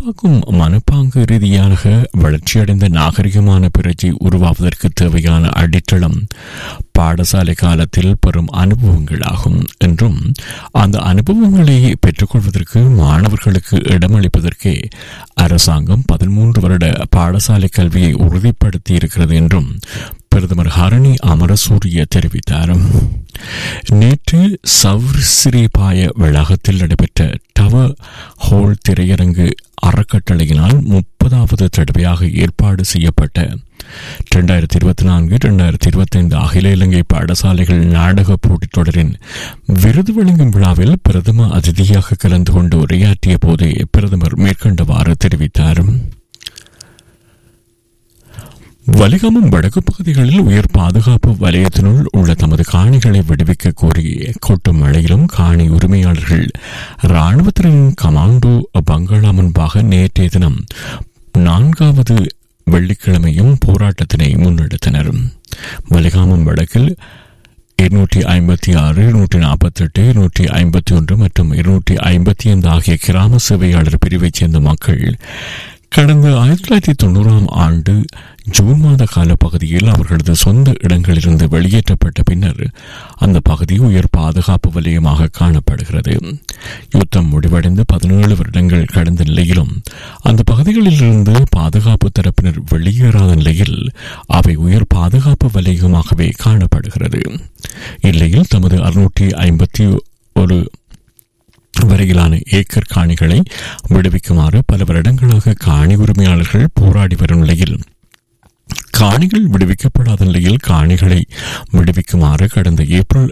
எதிர்பார்க்கும் மனப்பாங்கு ரீதியாக வளர்ச்சியடைந்த நாகரிகமான பிரஜை உருவாவதற்கு தேவையான அடித்தளம் பாடசாலை காலத்தில் பெறும் அனுபவங்களாகும் என்றும் அந்த அனுபவங்களை பெற்றுக்கொள்வதற்கு மாணவர்களுக்கு இடமளிப்பதற்கே அரசாங்கம் பதிமூன்று வருட பாடசாலை கல்வியை உறுதிப்படுத்தி இருக்கிறது என்றும் பிரதமர் ஹரணி அமரசூரிய தெரிவித்தார் நேற்று சவ்ரிசிறிபாய வளாகத்தில் நடைபெற்ற டவர் ஹோல் திரையரங்கு அறக்கட்டளையினால் முப்பதாவது தடவையாக ஏற்பாடு செய்யப்பட்ட இரண்டாயிரத்தி இருபத்தி நான்கு இரண்டாயிரத்தி இருபத்தி ஐந்து அகில இலங்கை பாடசாலைகள் நாடக போட்டித் தொடரின் விருது வழங்கும் விழாவில் பிரதம அதிதியாக கலந்து கொண்டு உரையாற்றிய போதே பிரதமர் மேற்கண்டவாறு தெரிவித்தார் வலிகாமம் வடக்கு பகுதிகளில் உயர் பாதுகாப்பு வலயத்தினுள் உள்ள தமது காணிகளை விடுவிக்க கோரி கொட்டும் மழையிலும் காணி உரிமையாளர்கள் இராணுவத்தினரின் கமாண்டோ பங்களா முன்பாக நேற்றைய தினம் நான்காவது வெள்ளிக்கிழமையும் போராட்டத்தினை முன்னெடுத்தனர் வலிகாமம் வடக்கில் இருநூற்றி ஐம்பத்தி ஆறு இருநூற்றி நாற்பத்தி எட்டு இருநூற்றி ஐம்பத்தி ஒன்று மற்றும் இருநூற்றி ஐம்பத்தி ஐந்து ஆகிய கிராம சேவையாளர் பிரிவைச் சேர்ந்த மக்கள் கடந்த ஆயிரத்தி தொள்ளாயிரத்தி தொண்ணூறாம் ஆண்டு ஜூன் மாத கால பகுதியில் அவர்களது சொந்த இடங்களிலிருந்து வெளியேற்றப்பட்ட பின்னர் அந்த பகுதி உயர் பாதுகாப்பு வலயமாக காணப்படுகிறது யுத்தம் முடிவடைந்து பதினேழு வருடங்கள் கடந்த நிலையிலும் அந்த பகுதிகளிலிருந்து பாதுகாப்பு தரப்பினர் வெளியேறாத நிலையில் அவை உயர் பாதுகாப்பு வலயமாகவே காணப்படுகிறது இல்லையில் தமது அறுநூற்றி ஐம்பத்தி ஒரு வரையிலான ஏக்கர் காணிகளை விடுவிக்குமாறு பல வருடங்களாக காணி உரிமையாளர்கள் போராடி வரும் நிலையில் காணிகள் விடுவிக்கப்படாத நிலையில் காணிகளை விடுவிக்குமாறு கடந்த ஏப்ரல்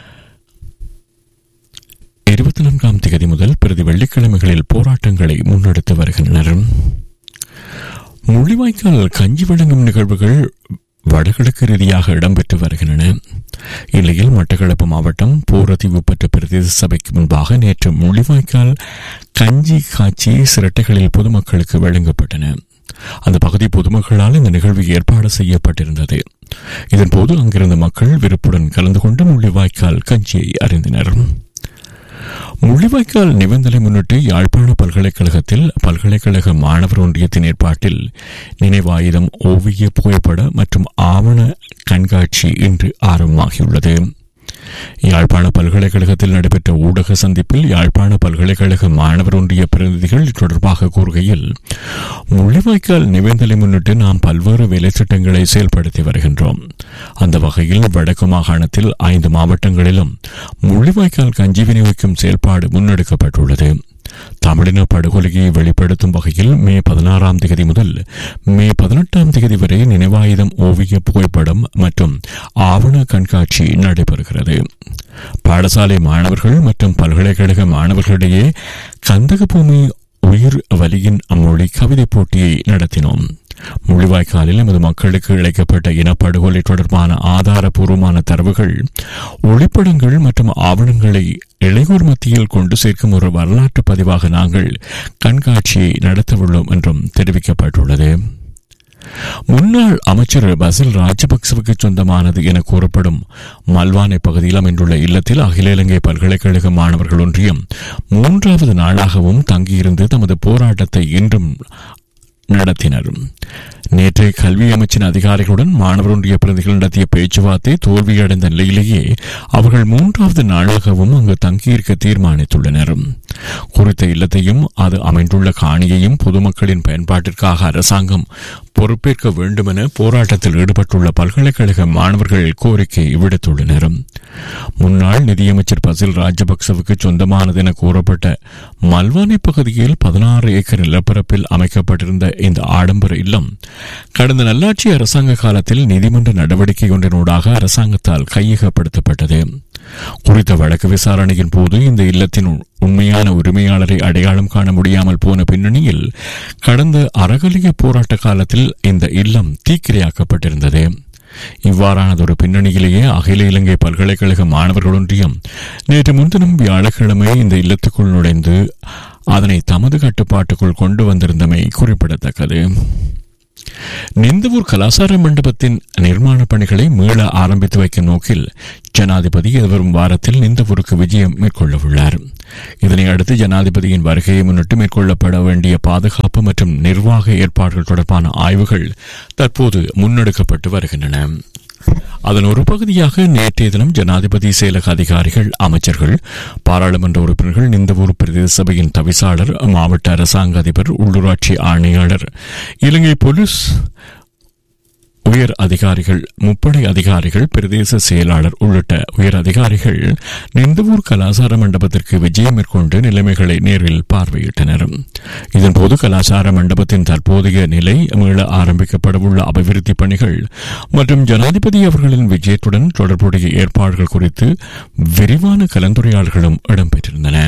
இருபத்தி நான்காம் தேதி முதல் பிரதி வெள்ளிக்கிழமைகளில் போராட்டங்களை முன்னெடுத்து வருகின்றனர் முள்ளிவாய்க்கால் கஞ்சி வழங்கும் நிகழ்வுகள் வடகிழக்கு ரீதியாக இடம்பெற்று வருகின்றன இல்லையில் மட்டக்களப்பு மாவட்டம் போரதீவு பெற்ற பிரதேச சபைக்கு முன்பாக நேற்று முள்ளிவாய்க்கால் கஞ்சி காட்சி சிரட்டைகளில் பொதுமக்களுக்கு வழங்கப்பட்டன அந்த பகுதி பொதுமக்களால் இந்த நிகழ்வு ஏற்பாடு செய்யப்பட்டிருந்தது இதன்போது அங்கிருந்த மக்கள் விருப்புடன் கலந்து கொண்டு முள்ளிவாய்க்கால் கஞ்சியை அறிந்தனர் முள்ளிவாய்க்கால் நிபந்தனை முன்னிட்டு யாழ்ப்பாண பல்கலைக்கழகத்தில் பல்கலைக்கழக மாணவர் ஒன்றியத்தின் ஏற்பாட்டில் நினைவாயுதம் ஓவிய புகைப்பட மற்றும் ஆவண கண்காட்சி இன்று ஆரம்பமாகியுள்ளது யாழ்ப்பாண பல்கலைக்கழகத்தில் நடைபெற்ற ஊடக சந்திப்பில் யாழ்ப்பாண பல்கலைக்கழக மாணவர் ஒன்றிய பிரதிநிதிகள் தொடர்பாக கூறுகையில் முள்ளிவாய்க்கால் நிபந்தனை முன்னிட்டு நாம் பல்வேறு வேலைத்திட்டங்களை செயல்படுத்தி வருகின்றோம் அந்த வகையில் வடக்கு மாகாணத்தில் ஐந்து மாவட்டங்களிலும் முள்ளிவாய்க்கால் கஞ்சி விநியோகிக்கும் செயல்பாடு முன்னெடுக்கப்பட்டுள்ளது தமிழின படுகொலையை வெளிப்படுத்தும் வகையில் மே பதினாறாம் தேதி முதல் மே பதினெட்டாம் தேதி வரை நினைவாயுதம் ஓவிய புகைப்படம் மற்றும் ஆவண கண்காட்சி நடைபெறுகிறது பாடசாலை மாணவர்கள் மற்றும் பல்கலைக்கழக மாணவர்களிடையே கந்தக பூமி உயிர் வலியின் மொழி கவிதை போட்டியை நடத்தினோம் முள்ளிவாய்க்காலில் எமது மக்களுக்கு இழைக்கப்பட்ட இனப்படுகொலை தொடர்பான ஆதாரபூர்வமான தரவுகள் ஒளிப்படங்கள் மற்றும் ஆவணங்களை இளையோர் மத்தியில் கொண்டு சேர்க்கும் ஒரு வரலாற்று பதிவாக நாங்கள் கண்காட்சியை நடத்தவுள்ளோம் என்றும் தெரிவிக்கப்பட்டுள்ளது முன்னாள் அமைச்சர் பசில் ராஜபக்சவுக்கு சொந்தமானது என கூறப்படும் மல்வானை பகுதியில் அமைந்துள்ள இல்லத்தில் அகில இலங்கை பல்கலைக்கழக மாணவர்கள் ஒன்றியம் மூன்றாவது நாளாகவும் தங்கியிருந்து தமது போராட்டத்தை இன்றும் நடத்தினர் நேற்று கல்வி அமைச்சின் அதிகாரிகளுடன் மாணவர் ஒன்றிய பிரதிகள் நடத்திய பேச்சுவார்த்தை தோல்வியடைந்த நிலையிலேயே அவர்கள் மூன்றாவது நாளாகவும் அங்கு தங்கியிருக்க தீர்மானித்துள்ளனர் குறித்த இல்லத்தையும் அது அமைந்துள்ள காணியையும் பொதுமக்களின் பயன்பாட்டிற்காக அரசாங்கம் பொறுப்பேற்க வேண்டும் என போராட்டத்தில் ஈடுபட்டுள்ள பல்கலைக்கழக மாணவர்கள் கோரிக்கை விடுத்துள்ளனர் முன்னாள் நிதியமைச்சர் பசில் ராஜபக்சவுக்கு சொந்தமானது என கூறப்பட்ட மல்வானி பகுதியில் பதினாறு ஏக்கர் நிலப்பரப்பில் அமைக்கப்பட்டிருந்த இந்த ஆடம்பர இல்லம் கடந்த நல்லாட்சி அரசாங்க காலத்தில் நீதிமன்ற நடவடிக்கை ஒன்றினூடாக அரசாங்கத்தால் கையகப்படுத்தப்பட்டது குறித்த வழக்கு விசாரணையின் போது இந்த இல்லத்தின் உண்மையான உரிமையாளரை அடையாளம் காண முடியாமல் போன பின்னணியில் கடந்த அறகலிய போராட்ட காலத்தில் இந்த இல்லம் தீக்கிரையாக்கப்பட்டிருந்தது இவ்வாறானதொரு பின்னணியிலேயே அகில இலங்கை பல்கலைக்கழக மாணவர்கள் ஒன்றியம் நேற்று முன்தினம் வியாழக்கிழமை இந்த இல்லத்துக்குள் நுழைந்து அதனை தமது கட்டுப்பாட்டுக்குள் கொண்டு வந்திருந்தமை குறிப்பிடத்தக்கது நிந்தவூர் கலாசார மண்டபத்தின் நிர்மாண பணிகளை மீள ஆரம்பித்து வைக்கும் நோக்கில் ஜனாதிபதி எதிர்வரும் வாரத்தில் நிந்தவூருக்கு விஜயம் மேற்கொள்ள உள்ளார் இதனை அடுத்து ஜனாதிபதியின் வருகையை முன்னிட்டு மேற்கொள்ளப்பட வேண்டிய பாதுகாப்பு மற்றும் நிர்வாக ஏற்பாடுகள் தொடர்பான ஆய்வுகள் தற்போது முன்னெடுக்கப்பட்டு வருகின்றன அதன் ஒரு பகுதியாக நேற்றைய தினம் ஜனாதிபதி செயலக அதிகாரிகள் அமைச்சர்கள் பாராளுமன்ற உறுப்பினர்கள் நிந்தவூர் பிரதேச சபையின் தவிசாளர் மாவட்ட அரசாங்க அதிபர் உள்ளூராட்சி ஆணையாளர் இலங்கை போலீஸ் உயர் அதிகாரிகள் முப்படை அதிகாரிகள் பிரதேச செயலாளர் உள்ளிட்ட உயர் அதிகாரிகள் நிந்தவூர் கலாசார மண்டபத்திற்கு விஜயம் மேற்கொண்டு நிலைமைகளை நேரில் பார்வையிட்டனர் இதன்போது கலாசார மண்டபத்தின் தற்போதைய நிலை மீள ஆரம்பிக்கப்படவுள்ள அபிவிருத்தி பணிகள் மற்றும் ஜனாதிபதி அவர்களின் விஜயத்துடன் தொடர்புடைய ஏற்பாடுகள் குறித்து விரிவான கலந்துரையாடல்களும் இடம்பெற்றிருந்தன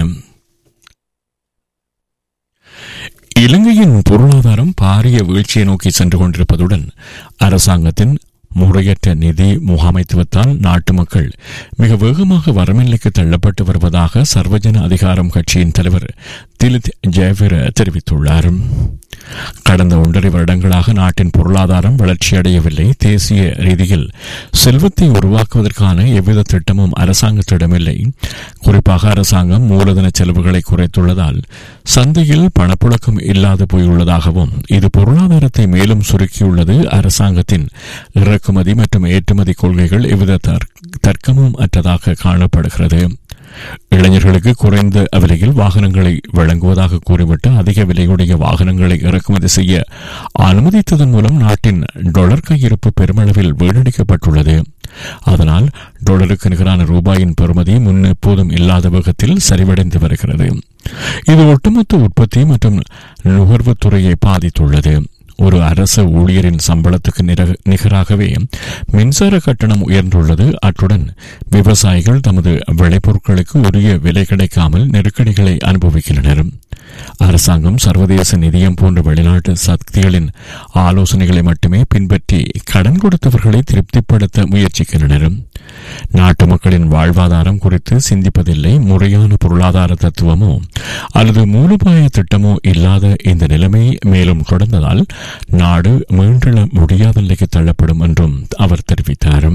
இலங்கையின் பொருளாதாரம் பாரிய வீழ்ச்சியை நோக்கி சென்று கொண்டிருப்பதுடன் அரசாங்கத்தின் முறையற்ற நிதி முகாமைத்துவத்தால் நாட்டு மக்கள் மிக வேகமாக வரமில்லைக்கு தள்ளப்பட்டு வருவதாக சர்வஜன அதிகாரம் கட்சியின் தலைவர் திலித் ஜெயவீர தெரிவித்துள்ளார் கடந்த ஒன்றரை வருடங்களாக நாட்டின் பொருளாதாரம் வளர்ச்சியடையவில்லை தேசிய ரீதியில் செல்வத்தை உருவாக்குவதற்கான எவ்வித திட்டமும் அரசாங்கத்திடமில்லை குறிப்பாக அரசாங்கம் மூலதன செலவுகளை குறைத்துள்ளதால் சந்தையில் பணப்புழக்கம் இல்லாது போயுள்ளதாகவும் இது பொருளாதாரத்தை மேலும் சுருக்கியுள்ளது அரசாங்கத்தின் இறக்குமதி மற்றும் ஏற்றுமதி கொள்கைகள் எவ்வித தர்க்கமும் அற்றதாக காணப்படுகிறது இளைஞர்களுக்கு குறைந்த விலையில் வாகனங்களை வழங்குவதாக கூறிவிட்டு அதிக விலையுடைய வாகனங்களை இறக்குமதி செய்ய அனுமதித்ததன் மூலம் நாட்டின் டொலர் கையிருப்பு பெருமளவில் வீணடிக்கப்பட்டுள்ளது அதனால் டொலருக்கு நிகரான ரூபாயின் பெறுமதி முன் எப்போதும் இல்லாத வேகத்தில் சரிவடைந்து வருகிறது இது ஒட்டுமொத்த உற்பத்தி மற்றும் நுகர்வுத் துறையை பாதித்துள்ளது ஒரு அரச ஊழியரின் சம்பளத்துக்கு நிகராகவே மின்சார கட்டணம் உயர்ந்துள்ளது அத்துடன் விவசாயிகள் தமது விளைபொருட்களுக்கு உரிய விலை கிடைக்காமல் நெருக்கடிகளை அனுபவிக்கின்றனர் அரசாங்கம் சர்வதேச நிதியம் போன்ற வெளிநாட்டு சக்திகளின் ஆலோசனைகளை மட்டுமே பின்பற்றி கடன் கொடுத்தவர்களை திருப்திப்படுத்த முயற்சிக்கின்றனர் நாட்டு மக்களின் வாழ்வாதாரம் குறித்து சிந்திப்பதில்லை முறையான பொருளாதார தத்துவமோ அல்லது மூலோபாய திட்டமோ இல்லாத இந்த நிலைமை மேலும் தொடர்ந்ததால் நாடு மீண்டெழ முடியாத நிலைக்கு தள்ளப்படும் என்றும் அவர் தெரிவித்தார்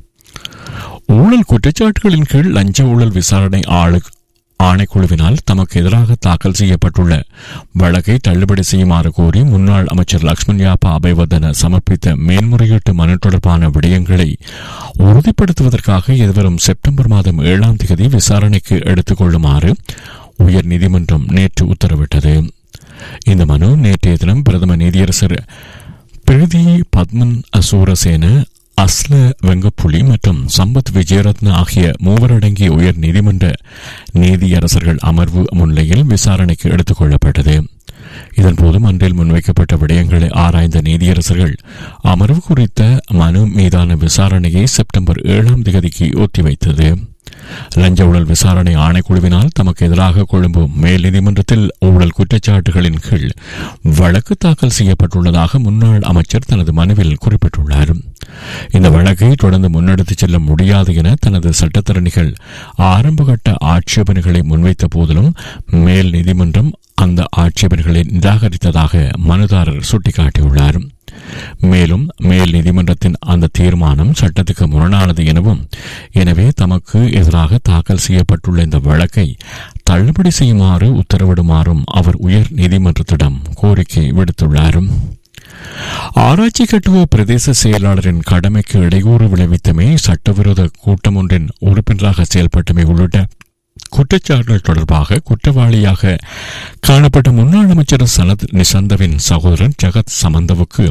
ஊழல் குற்றச்சாட்டுகளின் கீழ் லஞ்ச ஊழல் விசாரணை ஆளு ஆணைக்குழுவினால் தமக்கு எதிராக தாக்கல் செய்யப்பட்டுள்ள வழக்கை தள்ளுபடி செய்யுமாறு கோரி முன்னாள் அமைச்சர் லக்ஷ்மண் யாப்பா அபயவர்தன சமர்ப்பித்த மேன்முறையீட்டு மனு தொடர்பான விடயங்களை உறுதிப்படுத்துவதற்காக எதிர்வரும் செப்டம்பர் மாதம் ஏழாம் தேதி விசாரணைக்கு எடுத்துக் கொள்ளுமாறு உயர் நீதிமன்றம் நேற்று உத்தரவிட்டது இந்த மனு நேற்றைய தினம் பிரதம நீதியரசர் பிரதி பத்மன் அசூரசேன அஸ்ல வெங்கப்புலி மற்றும் சம்பத் விஜயரத்ன ஆகிய மூவரடங்கிய உயர் நீதிமன்ற நீதியரசர்கள் அமர்வு முன்னிலையில் விசாரணைக்கு எடுத்துக் கொள்ளப்பட்டது இதன்போது மன்றில் முன்வைக்கப்பட்ட விடயங்களை ஆராய்ந்த நீதியரசர்கள் அமர்வு குறித்த மனு மீதான விசாரணையை செப்டம்பர் ஏழாம் தேதிக்கு ஒத்திவைத்தது லஞ்ச ஊழல் விசாரணை ஆணைக்குழுவினால் தமக்கு எதிராக கொழும்பு மேல் நீதிமன்றத்தில் ஊழல் குற்றச்சாட்டுகளின் கீழ் வழக்கு தாக்கல் செய்யப்பட்டுள்ளதாக முன்னாள் அமைச்சர் தனது மனுவில் குறிப்பிட்டுள்ளார் இந்த வழக்கை தொடர்ந்து முன்னெடுத்துச் செல்ல முடியாது என தனது சட்டத்தரணிகள் ஆரம்பகட்ட ஆட்சேபனைகளை முன்வைத்த போதிலும் மேல் நீதிமன்றம் அந்த ஆட்சேபனைகளை நிராகரித்ததாக மனுதாரர் சுட்டிக்காட்டியுள்ளார் மேலும் மேல் நீதிமன்றத்தின் அந்த தீர்மானம் சட்டத்துக்கு முரணானது எனவும் எனவே தமக்கு எதிராக தாக்கல் செய்யப்பட்டுள்ள இந்த வழக்கை தள்ளுபடி செய்யுமாறு உத்தரவிடுமாறும் அவர் உயர் நீதிமன்றத்திடம் கோரிக்கை விடுத்துள்ளார் ஆராய்ச்சி கட்டுவ பிரதேச செயலாளரின் கடமைக்கு இடையூறு விளைவித்தமை சட்டவிரோத கூட்டம் ஒன்றின் உறுப்பினராக செயல்பட்டமை உள்ளிட்ட குற்றச்சாட்டுகள் தொடர்பாக குற்றவாளியாக காணப்பட்ட முன்னாள் அமைச்சர் சனத் நிசந்தவின் சகோதரன் ஜகத் சமந்தவுக்கு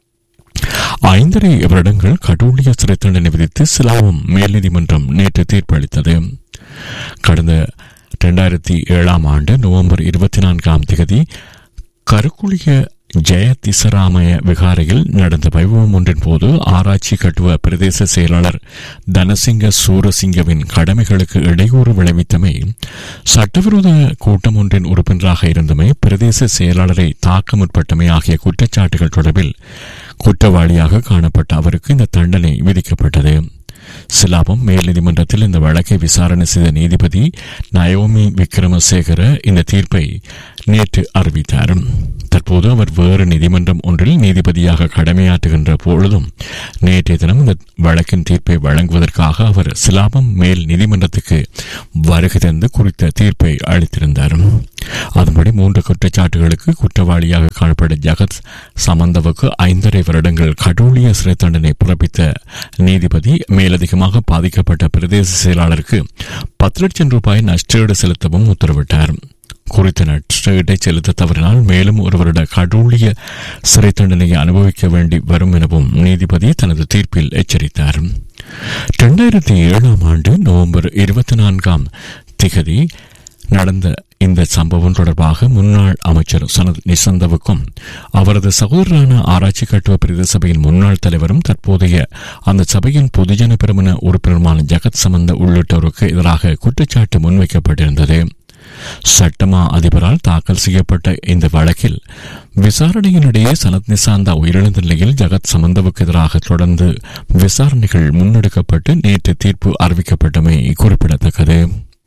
ஐந்தரை வருடங்கள் கடூழிய சிறை தண்டனை விதித்து சிலாவும் மேல் நீதிமன்றம் நேற்று தீர்ப்பளித்தது கடந்த இரண்டாயிரத்தி ஏழாம் ஆண்டு நவம்பர் இருபத்தி நான்காம் தேதி கருக்குழிய ஜெய திசராமய விகாரையில் நடந்த வைபவம் ஒன்றின் போது ஆராய்ச்சி கட்டுவ பிரதேச செயலாளர் தனசிங்க சூரசிங்கவின் கடமைகளுக்கு இடையூறு விளைவித்தமை சட்டவிரோத கூட்டம் ஒன்றின் உறுப்பினராக இருந்தமை பிரதேச செயலாளரை தாக்க முற்பட்டமை ஆகிய குற்றச்சாட்டுகள் தொடர்பில் குற்றவாளியாக காணப்பட்ட அவருக்கு இந்த தண்டனை விதிக்கப்பட்டது சிலாபம் மேல் நீதிமன்றத்தில் இந்த வழக்கை விசாரணை செய்த நீதிபதி நயோமி விக்ரமசேகர இந்த தீர்ப்பை நேற்று அறிவித்தார் தற்போது தற்போது அவர் வேறு நீதிமன்றம் ஒன்றில் நீதிபதியாக கடமையாற்றுகின்ற பொழுதும் நேற்றைய தினம் இந்த வழக்கின் தீர்ப்பை வழங்குவதற்காக அவர் சிலாபம் மேல் நீதிமன்றத்துக்கு வருகை தந்து குறித்த தீர்ப்பை அளித்திருந்தார் அதன்படி மூன்று குற்றச்சாட்டுகளுக்கு குற்றவாளியாக காணப்பட்ட ஜகத் சமந்தவுக்கு ஐந்தரை வருடங்கள் கடூழிய சிறை தண்டனை பிறப்பித்த நீதிபதி மேலதிகமாக பாதிக்கப்பட்ட பிரதேச செயலாளருக்கு பத்து லட்சம் ரூபாய் நஷ்டஈடு செலுத்தவும் உத்தரவிட்டார் குறித்த நஷ்டஈட்டை செலுத்த தவறினால் மேலும் ஒரு வருட கடூழிய சிறை தண்டனையை அனுபவிக்க வேண்டி வரும் எனவும் நீதிபதி தனது தீர்ப்பில் எச்சரித்தார் இரண்டாயிரத்தி ஏழாம் ஆண்டு நவம்பர் இருபத்தி நான்காம் திகதி நடந்த இந்த சம்பவம் தொடர்பாக முன்னாள் அமைச்சர் சனத் நிசந்தவுக்கும் அவரது சகோதரரான ஆராய்ச்சி கட்டுவ பிரதேச சபையின் முன்னாள் தலைவரும் தற்போதைய அந்த சபையின் பொதுஜன பெருமன உறுப்பினருமான ஜகத் சம்பந்த உள்ளிட்டோருக்கு எதிராக குற்றச்சாட்டு முன்வைக்கப்பட்டிருந்தது சட்டமா அதிபரால் தாக்கல் செய்யப்பட்ட இந்த வழக்கில் விசாரணையினிடையே சனத் நிசாந்தா உயிரிழந்த நிலையில் ஜகத் சமந்தவுக்கு எதிராக தொடர்ந்து விசாரணைகள் முன்னெடுக்கப்பட்டு நேற்று தீர்ப்பு அறிவிக்கப்பட்டமை குறிப்பிடத்தக்கது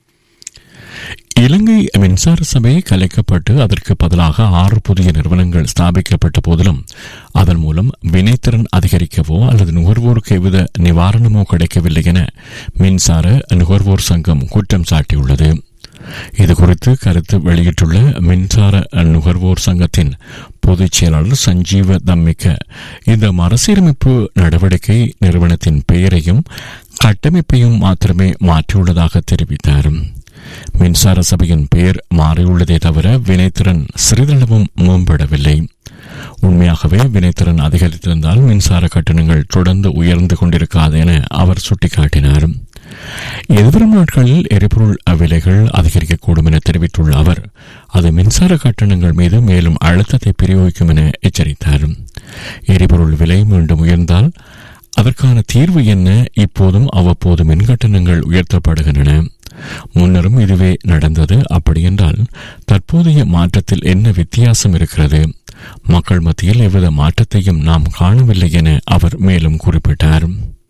இலங்கை மின்சார சபை கலைக்கப்பட்டு அதற்கு பதிலாக ஆறு புதிய நிறுவனங்கள் ஸ்தாபிக்கப்பட்ட போதிலும் அதன் மூலம் வினைத்திறன் அதிகரிக்கவோ அல்லது நுகர்வோருக்கு எவ்வித நிவாரணமோ கிடைக்கவில்லை என மின்சார நுகர்வோர் சங்கம் குற்றம் சாட்டியுள்ளது இது குறித்து கருத்து வெளியிட்டுள்ள மின்சார நுகர்வோர் சங்கத்தின் பொதுச் செயலாளர் சஞ்சீவ தம்மிக்க இந்த மறுசீரமைப்பு நடவடிக்கை நிறுவனத்தின் பெயரையும் கட்டமைப்பையும் மாத்திரமே மாற்றியுள்ளதாக தெரிவித்தார் மின்சார சபையின் பெயர் மாறியுள்ளதே தவிர வினைத்திறன் சிறிதளவும் மேம்படவில்லை உண்மையாகவே வினைத்திறன் அதிகரித்திருந்தால் மின்சார கட்டணங்கள் தொடர்ந்து உயர்ந்து கொண்டிருக்காது என அவர் சுட்டிக்காட்டினார் எதிர்வரும் நாட்களில் எரிபொருள் விலைகள் அதிகரிக்கக்கூடும் என தெரிவித்துள்ள அவர் அது மின்சார கட்டணங்கள் மீது மேலும் அழுத்தத்தை பிரயோகிக்கும் என எச்சரித்தார் எரிபொருள் விலை மீண்டும் உயர்ந்தால் அதற்கான தீர்வு என்ன இப்போதும் அவ்வப்போது மின் கட்டணங்கள் உயர்த்தப்படுகின்றன முன்னரும் இதுவே நடந்தது அப்படியென்றால் தற்போதைய மாற்றத்தில் என்ன வித்தியாசம் இருக்கிறது மக்கள் மத்தியில் எவ்வித மாற்றத்தையும் நாம் காணவில்லை என அவர் மேலும் குறிப்பிட்டார்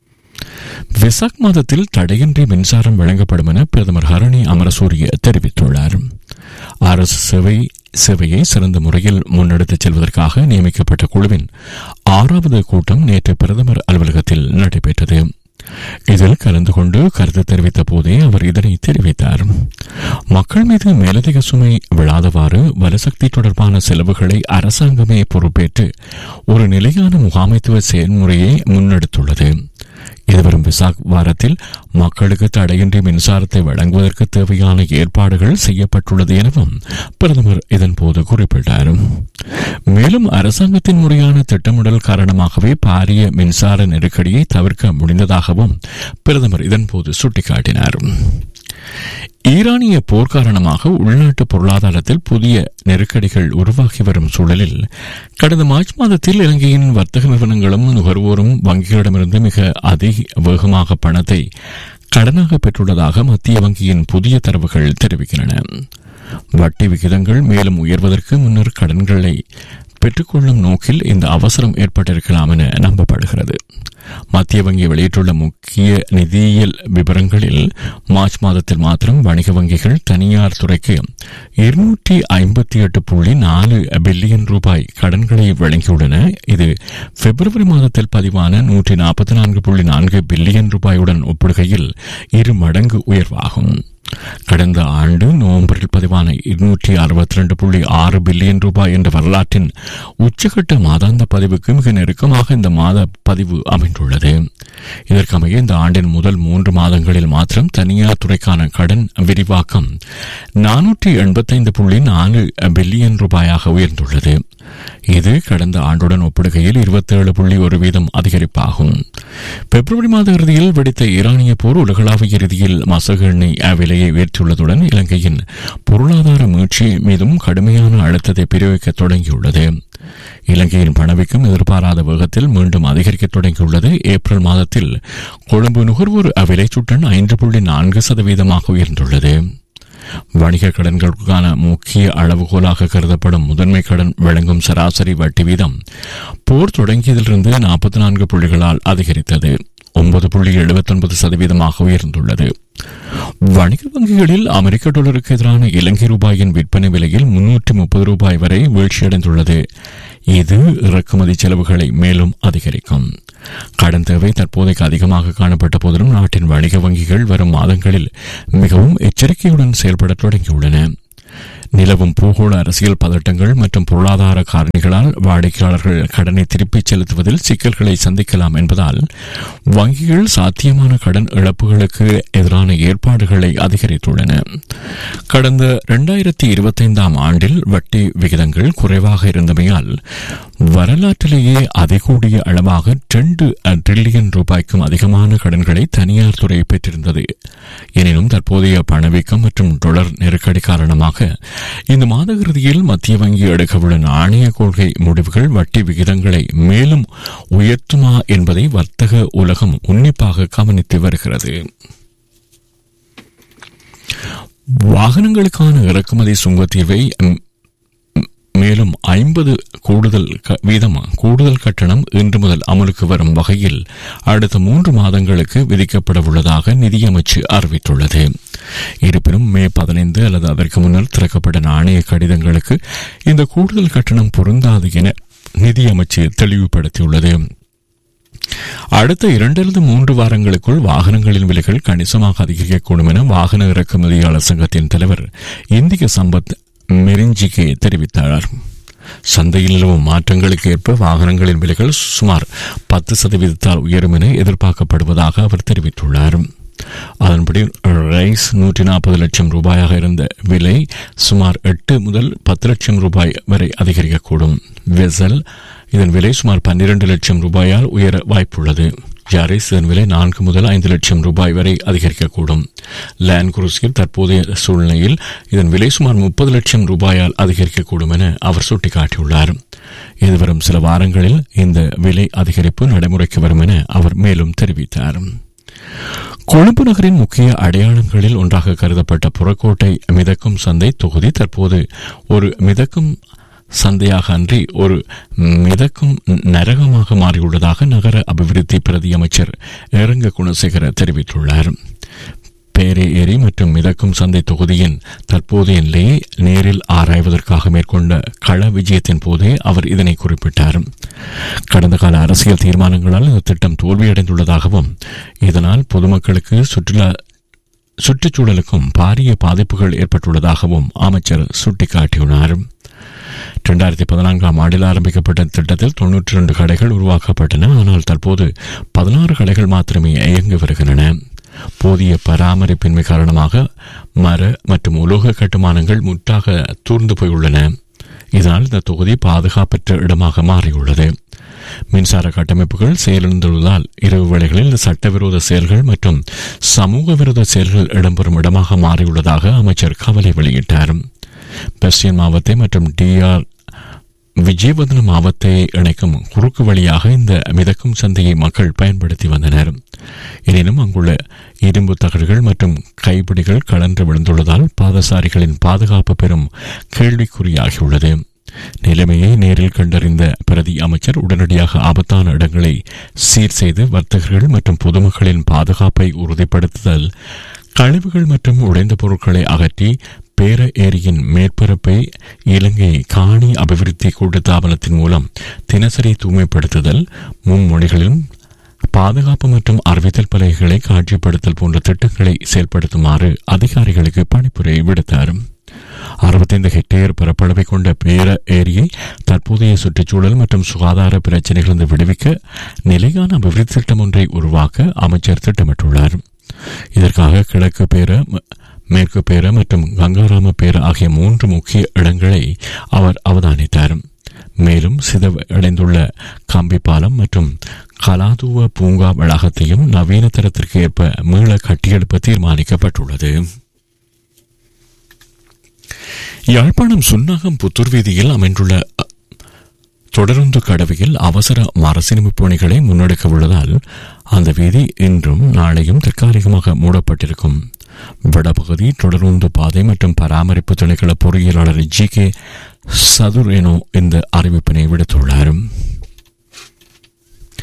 விசாக் மாதத்தில் தடையின்றி மின்சாரம் வழங்கப்படும் என பிரதமர் ஹரணி அமரசூரிய தெரிவித்துள்ளார் அரசு சேவை சேவையை சிறந்த முறையில் முன்னெடுத்துச் செல்வதற்காக நியமிக்கப்பட்ட குழுவின் ஆறாவது கூட்டம் நேற்று பிரதமர் அலுவலகத்தில் நடைபெற்றது இதில் கலந்து கொண்டு கருத்து தெரிவித்த போதே அவர் இதனை தெரிவித்தார் மக்கள் மீது மேலதிக சுமை விழாதவாறு வலசக்தி தொடர்பான செலவுகளை அரசாங்கமே பொறுப்பேற்று ஒரு நிலையான முகாமைத்துவ செயல்முறையை முன்னெடுத்துள்ளது எதிர்வரும் விசாக் வாரத்தில் மக்களுக்கு தடையின்றி மின்சாரத்தை வழங்குவதற்கு தேவையான ஏற்பாடுகள் செய்யப்பட்டுள்ளது எனவும் பிரதமர் இதன்போது குறிப்பிட்டார் மேலும் அரசாங்கத்தின் முறையான திட்டமிடல் காரணமாகவே பாரிய மின்சார நெருக்கடியை தவிர்க்க முடிந்ததாகவும் பிரதமர் இதன்போது சுட்டிக்காட்டினார் ஈரானிய போர் காரணமாக உள்நாட்டு பொருளாதாரத்தில் புதிய நெருக்கடிகள் உருவாகி வரும் சூழலில் கடந்த மார்ச் மாதத்தில் இலங்கையின் வர்த்தக நிறுவனங்களும் நுகர்வோரும் வங்கிகளிடமிருந்து மிக அதிக வேகமாக பணத்தை கடனாக பெற்றுள்ளதாக மத்திய வங்கியின் புதிய தரவுகள் தெரிவிக்கின்றன வட்டி விகிதங்கள் மேலும் உயர்வதற்கு முன்னர் கடன்களை பெற்றுக்கொள்ளும் நோக்கில் இந்த அவசரம் ஏற்பட்டிருக்கலாம் என நம்பப்படுகிறது மத்திய வங்கி வெளியிட்டுள்ள முக்கிய நிதியியல் விவரங்களில் மார்ச் மாதத்தில் மாத்திரம் வணிக வங்கிகள் தனியார் துறைக்கு இருநூற்றி ஐம்பத்தி எட்டு புள்ளி நாலு பில்லியன் ரூபாய் கடன்களை வழங்கியுள்ளன இது பிப்ரவரி மாதத்தில் பதிவான நூற்றி நாற்பத்தி நான்கு புள்ளி நான்கு பில்லியன் ரூபாயுடன் ஒப்பிடுகையில் இரு மடங்கு உயர்வாகும் கடந்த ஆண்டு நவம்பரில் பதிவான இருநூற்றி அறுபத்தி ரெண்டு புள்ளி ஆறு பில்லியன் ரூபாய் என்ற வரலாற்றின் உச்சகட்ட மாதாந்த பதிவுக்கு மிக நெருக்கமாக இந்த மாத பதிவு அமைந்துள்ளது இதற்கமைய இந்த ஆண்டின் முதல் மூன்று மாதங்களில் மாத்திரம் தனியார் துறைக்கான கடன் விரிவாக்கம் நானூற்றி எண்பத்தைந்து புள்ளி நாலு பில்லியன் ரூபாயாக உயர்ந்துள்ளது இது கடந்த ஆண்டுடன் ஒப்பிடுகையில் இருபத்தேழு புள்ளி ஒரு வீதம் அதிகரிப்பாகும் பிப்ரவரி மாத இறுதியில் வெடித்த ஈரானிய போர் உலகளாவிய ரீதியில் மசகு எண்ணெய் விலையை உயர்த்தியுள்ளதுடன் இலங்கையின் பொருளாதார மீட்சி மீதும் கடுமையான அழுத்தத்தை பிரயோகிக்க தொடங்கியுள்ளது இலங்கையின் பணவீக்கம் எதிர்பாராத வேகத்தில் மீண்டும் அதிகரிக்க தொடங்கியுள்ளது ஏப்ரல் மாதத்தில் கொழும்பு நுகர்வோர் விலைச்சுட்டன் ஐந்து புள்ளி நான்கு சதவீதமாக உயர்ந்துள்ளது வணிக கடன்களுக்கான முக்கிய அளவுகோலாக கருதப்படும் முதன்மை கடன் வழங்கும் சராசரி வட்டி வீதம் போர் தொடங்கியதிலிருந்து நாற்பத்தி நான்கு புள்ளிகளால் அதிகரித்தது ஒன்பது புள்ளி எழுபத்தொன்பது சதவீதமாக உயர்ந்துள்ளது வணிக வங்கிகளில் அமெரிக்க டாலருக்கு எதிரான இலங்கை ரூபாயின் விற்பனை விலையில் முன்னூற்றி முப்பது ரூபாய் வரை வீழ்ச்சியடைந்துள்ளது இது இறக்குமதி செலவுகளை மேலும் அதிகரிக்கும் கடன் தேவை தற்போதைக்கு அதிகமாக காணப்பட்ட போதிலும் நாட்டின் வணிக வங்கிகள் வரும் மாதங்களில் மிகவும் எச்சரிக்கையுடன் செயல்பட தொடங்கியுள்ளன நிலவும் பூகோள அரசியல் பதட்டங்கள் மற்றும் பொருளாதார காரணிகளால் வாடிக்கையாளர்கள் கடனை திருப்பிச் செலுத்துவதில் சிக்கல்களை சந்திக்கலாம் என்பதால் வங்கிகள் சாத்தியமான கடன் இழப்புகளுக்கு எதிரான ஏற்பாடுகளை அதிகரித்துள்ளன கடந்த இரண்டாயிரத்தி இருபத்தைந்தாம் ஆண்டில் வட்டி விகிதங்கள் குறைவாக இருந்தமையால் வரலாற்றிலேயே அதிகூடிய அளவாக ரெண்டு டிரில்லியன் ரூபாய்க்கும் அதிகமான கடன்களை தனியார் துறை பெற்றிருந்தது எனினும் தற்போதைய பணவீக்கம் மற்றும் டொலர் நெருக்கடி காரணமாக இந்த மாத இறுதியில் மத்திய வங்கி எடுக்கவுள்ள நாணய கொள்கை முடிவுகள் வட்டி விகிதங்களை மேலும் உயர்த்துமா என்பதை வர்த்தக உலகம் உன்னிப்பாக கவனித்து வருகிறது வாகனங்களுக்கான இறக்குமதி சுங்கத்தீர்வை மேலும் ஐம்பது கூடுதல் வீதம் கூடுதல் கட்டணம் இன்று முதல் அமலுக்கு வரும் வகையில் அடுத்த மூன்று மாதங்களுக்கு விதிக்கப்பட உள்ளதாக நிதியமைச்சு அறிவித்துள்ளது இருப்பினும் மே பதினைந்து அல்லது அதற்கு முன்னர் திறக்கப்பட்ட நாணய கடிதங்களுக்கு இந்த கூடுதல் கட்டணம் பொருந்தாது என நிதியமைச்சு தெளிவுபடுத்தியுள்ளது அடுத்த இரண்டிலிருந்து மூன்று வாரங்களுக்குள் வாகனங்களின் விலைகள் கணிசமாக அதிகரிக்கக்கூடும் என வாகன இறக்குமதியாளர் சங்கத்தின் தலைவர் இந்திய சம்பத் மெரிஞ்சிகே தெரிவித்தார் சந்தையில் நிலவும் மாற்றங்களுக்கு ஏற்ப வாகனங்களின் விலைகள் சுமார் பத்து சதவீதத்தால் உயரும் என எதிர்பார்க்கப்படுவதாக அவர் தெரிவித்துள்ளார் அதன்படி ரைஸ் நூற்றி நாற்பது லட்சம் ரூபாயாக இருந்த விலை சுமார் எட்டு முதல் பத்து லட்சம் ரூபாய் வரை அதிகரிக்கக்கூடும் வெசல் இதன் விலை சுமார் பன்னிரண்டு லட்சம் ரூபாயால் உயர வாய்ப்புள்ளது ஜாரிஸ் இதன் விலை நான்கு முதல் ஐந்து லட்சம் ரூபாய் வரை அதிகரிக்கக்கூடும் லேண்ட் குரூசியர் தற்போதைய சூழ்நிலையில் இதன் விலை சுமார் முப்பது லட்சம் ரூபாயால் அதிகரிக்கக்கூடும் என அவர் சுட்டிக்காட்டியுள்ளார் எதிர்வரும் சில வாரங்களில் இந்த விலை அதிகரிப்பு நடைமுறைக்கு வரும் என அவர் மேலும் தெரிவித்தார் கொழும்பு நகரின் முக்கிய அடையாளங்களில் ஒன்றாக கருதப்பட்ட புறக்கோட்டை மிதக்கும் சந்தை தொகுதி தற்போது ஒரு மிதக்கும் சந்தையாக அன்றி ஒரு மிதக்கும் நரகமாக மாறியுள்ளதாக நகர அபிவிருத்தி பிரதி அமைச்சர் ஏரங்க குணசேகர தெரிவித்துள்ளார் பேரே ஏரி மற்றும் மிதக்கும் சந்தை தொகுதியின் தற்போதைய நிலையை நேரில் ஆராய்வதற்காக மேற்கொண்ட கள விஜயத்தின் போதே அவர் இதனை குறிப்பிட்டார் கடந்த கால அரசியல் தீர்மானங்களால் இந்த திட்டம் தோல்வியடைந்துள்ளதாகவும் இதனால் பொதுமக்களுக்கு சுற்றுலா சுற்றுச்சூழலுக்கும் பாரிய பாதிப்புகள் ஏற்பட்டுள்ளதாகவும் அமைச்சர் சுட்டிக்காட்டியுள்ளார் இரண்டாயிரத்தி பதினான்காம் ஆண்டில் ஆரம்பிக்கப்பட்ட திட்டத்தில் தொன்னூற்றி ரெண்டு கடைகள் உருவாக்கப்பட்டன ஆனால் தற்போது பதினாறு கடைகள் மாத்திரமே இயங்கி வருகின்றன போதிய பராமரிப்பின்மை காரணமாக மர மற்றும் உலோக கட்டுமானங்கள் முற்றாக தூர்ந்து போயுள்ளன இதனால் இந்த தொகுதி பாதுகாப்பற்ற இடமாக மாறியுள்ளது மின்சார கட்டமைப்புகள் செயலிழந்துள்ளதால் இரவு வேளைகளில் சட்டவிரோத செயல்கள் மற்றும் சமூக விரோத செயல்கள் இடம்பெறும் இடமாக மாறியுள்ளதாக அமைச்சர் கவலை வெளியிட்டார் பெஸ்டியன் மாவத்தை மற்றும் டிஆர் விஜயவதன மாவத்தை இணைக்கும் குறுக்கு வழியாக இந்த மிதக்கும் சந்தையை மக்கள் பயன்படுத்தி வந்தனர் எனினும் அங்குள்ள இரும்பு தகடுகள் மற்றும் கைப்பிடிகள் கலன்று விழுந்துள்ளதால் பாதசாரிகளின் பாதுகாப்பு பெறும் கேள்விக்குறியாகியுள்ளது நிலைமையை நேரில் கண்டறிந்த பிரதி அமைச்சர் உடனடியாக ஆபத்தான இடங்களை சீர் செய்து வர்த்தகர்கள் மற்றும் பொதுமக்களின் பாதுகாப்பை உறுதிப்படுத்துதல் கழிவுகள் மற்றும் உடைந்த பொருட்களை அகற்றி பேர ஏரியின் மேற்பரப்பை இலங்கை காணி அபிவிருத்தி கூட்டுத்தாபனத்தின் மூலம் தினசரி தூய்மைப்படுத்துதல் மும்மொழிகளிலும் பாதுகாப்பு மற்றும் அறிவித்தல் பலகைகளை காட்சிப்படுத்தல் போன்ற திட்டங்களை செயல்படுத்துமாறு அதிகாரிகளுக்கு பணிப்புரை விடுத்தார் அறுபத்தைந்து ஹெக்டேர் பரப்பளவை கொண்ட பேர ஏரியை தற்போதைய சுற்றுச்சூழல் மற்றும் சுகாதார பிரச்சினைகளிலிருந்து விடுவிக்க நிலையான அபிவிருத்தி திட்டம் ஒன்றை உருவாக்க அமைச்சர் திட்டமிட்டுள்ளார் இதற்காக கிழக்கு பேர மேற்கு பேர மற்றும் கங்காராம பேர ஆகிய மூன்று முக்கிய இடங்களை அவர் அவதானித்தார் மேலும் சிதவடைந்துள்ள கம்பி பாலம் மற்றும் கலாதுவ பூங்கா வளாகத்தையும் நவீன தரத்திற்கு ஏற்ப மீள கட்டியெழுப்ப தீர்மானிக்கப்பட்டுள்ளது யாழ்ப்பாணம் சுன்னாகம் புத்தூர் வீதியில் அமைந்துள்ள தொடருந்து கடவையில் அவசர மரசினிப்பு பணிகளை முன்னெடுக்க உள்ளதால் அந்த வீதி இன்றும் நாளையும் தற்காலிகமாக மூடப்பட்டிருக்கும் வடபகுதி தொடருந்து பாதை மற்றும் பராமரிப்பு திணைக்கள பொறியியலாளர் ஜி கே சதுரேனோ இந்த அறிவிப்பினை விடுத்துள்ளார்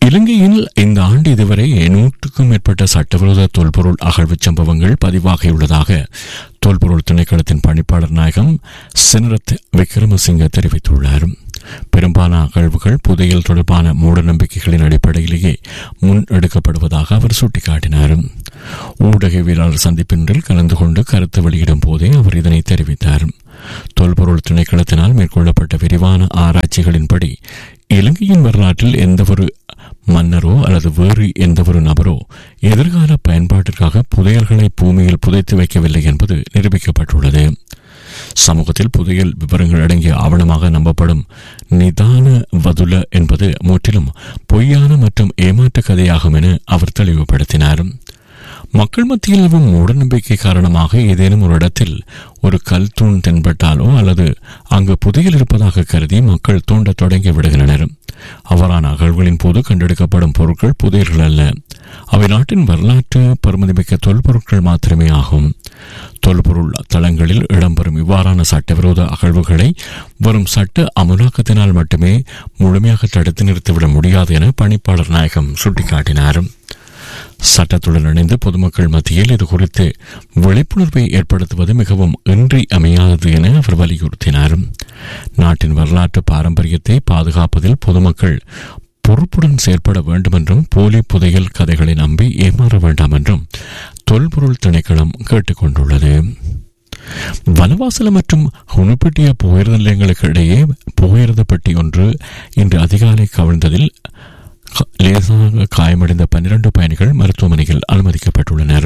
இலங்கையில் இந்த ஆண்டு இதுவரை நூற்றுக்கும் மேற்பட்ட சட்டவிரோத தொல்பொருள் அகழ்வுச் சம்பவங்கள் பதிவாகியுள்ளதாக தொல்பொருள் திணைக்களத்தின் பணிப்பாளர் நாயகம் சினரத் விக்ரமசிங்க தெரிவித்துள்ளார் பெரும்பாலான அகழ்வுகள் புதையல் தொடர்பான மூட நம்பிக்கைகளின் அடிப்படையிலேயே முன்னெடுக்கப்படுவதாக அவர் சுட்டிக்காட்டினார் ஊடகவியலாளர் சந்திப்பின்றில் கலந்து கொண்டு கருத்து வெளியிடும் போதே அவர் இதனை தெரிவித்தார் தொல்பொருள் திணைக்களத்தினால் மேற்கொள்ளப்பட்ட விரிவான ஆராய்ச்சிகளின்படி இலங்கையின் வரலாற்றில் எந்தவொரு மன்னரோ அல்லது வேறு எந்தவொரு நபரோ எதிர்கால பயன்பாட்டிற்காக புதையல்களை பூமியில் புதைத்து வைக்கவில்லை என்பது நிரூபிக்கப்பட்டுள்ளது சமூகத்தில் புதையல் விவரங்கள் அடங்கிய ஆவணமாக நம்பப்படும் நிதான வதுல என்பது முற்றிலும் பொய்யான மற்றும் ஏமாற்று கதையாகும் என அவர் தெளிவுபடுத்தினார் மக்கள் மத்தியில் நிலவும் மூடநம்பிக்கை காரணமாக ஏதேனும் ஒரு இடத்தில் ஒரு கல் தூண் தென்பட்டாலோ அல்லது அங்கு புதையல் இருப்பதாக கருதி மக்கள் தோண்டத் தொடங்கி விடுகின்றனர் அவ்வாறான அகழ்வுகளின் போது கண்டெடுக்கப்படும் பொருட்கள் புதையல்கள் அல்ல அவை நாட்டின் வரலாற்று பெருமதிமிக்க தொல்பொருட்கள் மாத்திரமே ஆகும் தொல்பொருள் தளங்களில் இடம்பெறும் இவ்வாறான சட்டவிரோத அகழ்வுகளை வரும் சட்ட அமுலாக்கத்தினால் மட்டுமே முழுமையாக தடுத்து நிறுத்திவிட முடியாது என பணிப்பாளர் நாயகம் சுட்டிக்காட்டினார் சட்டத்துடன் இணைந்து பொதுமக்கள் மத்தியில் இது குறித்து விழிப்புணர்வை ஏற்படுத்துவது மிகவும் இன்றி அமையாதது என அவர் வலியுறுத்தினார் நாட்டின் வரலாற்று பாரம்பரியத்தை பாதுகாப்பதில் பொதுமக்கள் பொறுப்புடன் செயல்பட வேண்டும் என்றும் போலி புதையல் கதைகளை நம்பி ஏமாற வேண்டாம் என்றும் தொல்பொருள் திணைக்களம் கேட்டுக்கொண்டுள்ளது வனவாசலம் மற்றும் ஹுணுப்பட்டிய புகையிரத நிலையங்களுக்கு இடையே புகையிரத பெட்டி ஒன்று இன்று அதிகாலை கவிழ்ந்ததில் லேசாக காயமடைந்த பன்னிரண்டு பயணிகள் மருத்துவமனையில் அனுமதிக்கப்பட்டுள்ளனர்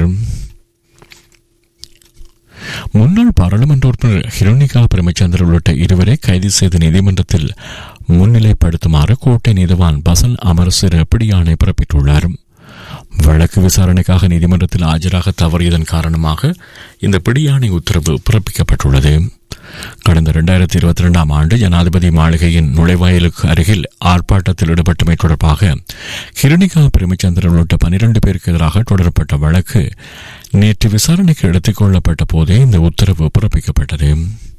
முன்னாள் பாராளுமன்ற உறுப்பினர் ஹிரோனிகா பிரமச்சந்திரன் உள்ளிட்ட இருவரை கைது செய்த நீதிமன்றத்தில் முன்னிலைப்படுத்துமாறு கோட்டை நீதிவான் பசன் அமரசிற பிடியாணை பிறப்பித்துள்ளார் வழக்கு விசாரணைக்காக நீதிமன்றத்தில் ஆஜராக தவறியதன் காரணமாக இந்த பிடியாணை உத்தரவு பிறப்பிக்கப்பட்டுள்ளது கடந்த இரண்டாயிரத்தி இருபத்தி ரெண்டாம் ஆண்டு ஜனாதிபதி மாளிகையின் நுழைவாயிலுக்கு அருகில் ஆர்ப்பாட்டத்தில் ஈடுபட்டமை தொடர்பாக கிருணிகா பிரேமச்சந்திரன் உள்ளிட்ட பனிரெண்டு பேருக்கு எதிராக தொடரப்பட்ட வழக்கு நேற்று விசாரணைக்கு எடுத்துக் கொள்ளப்பட்ட போதே இந்த உத்தரவு பிறப்பிக்கப்பட்டது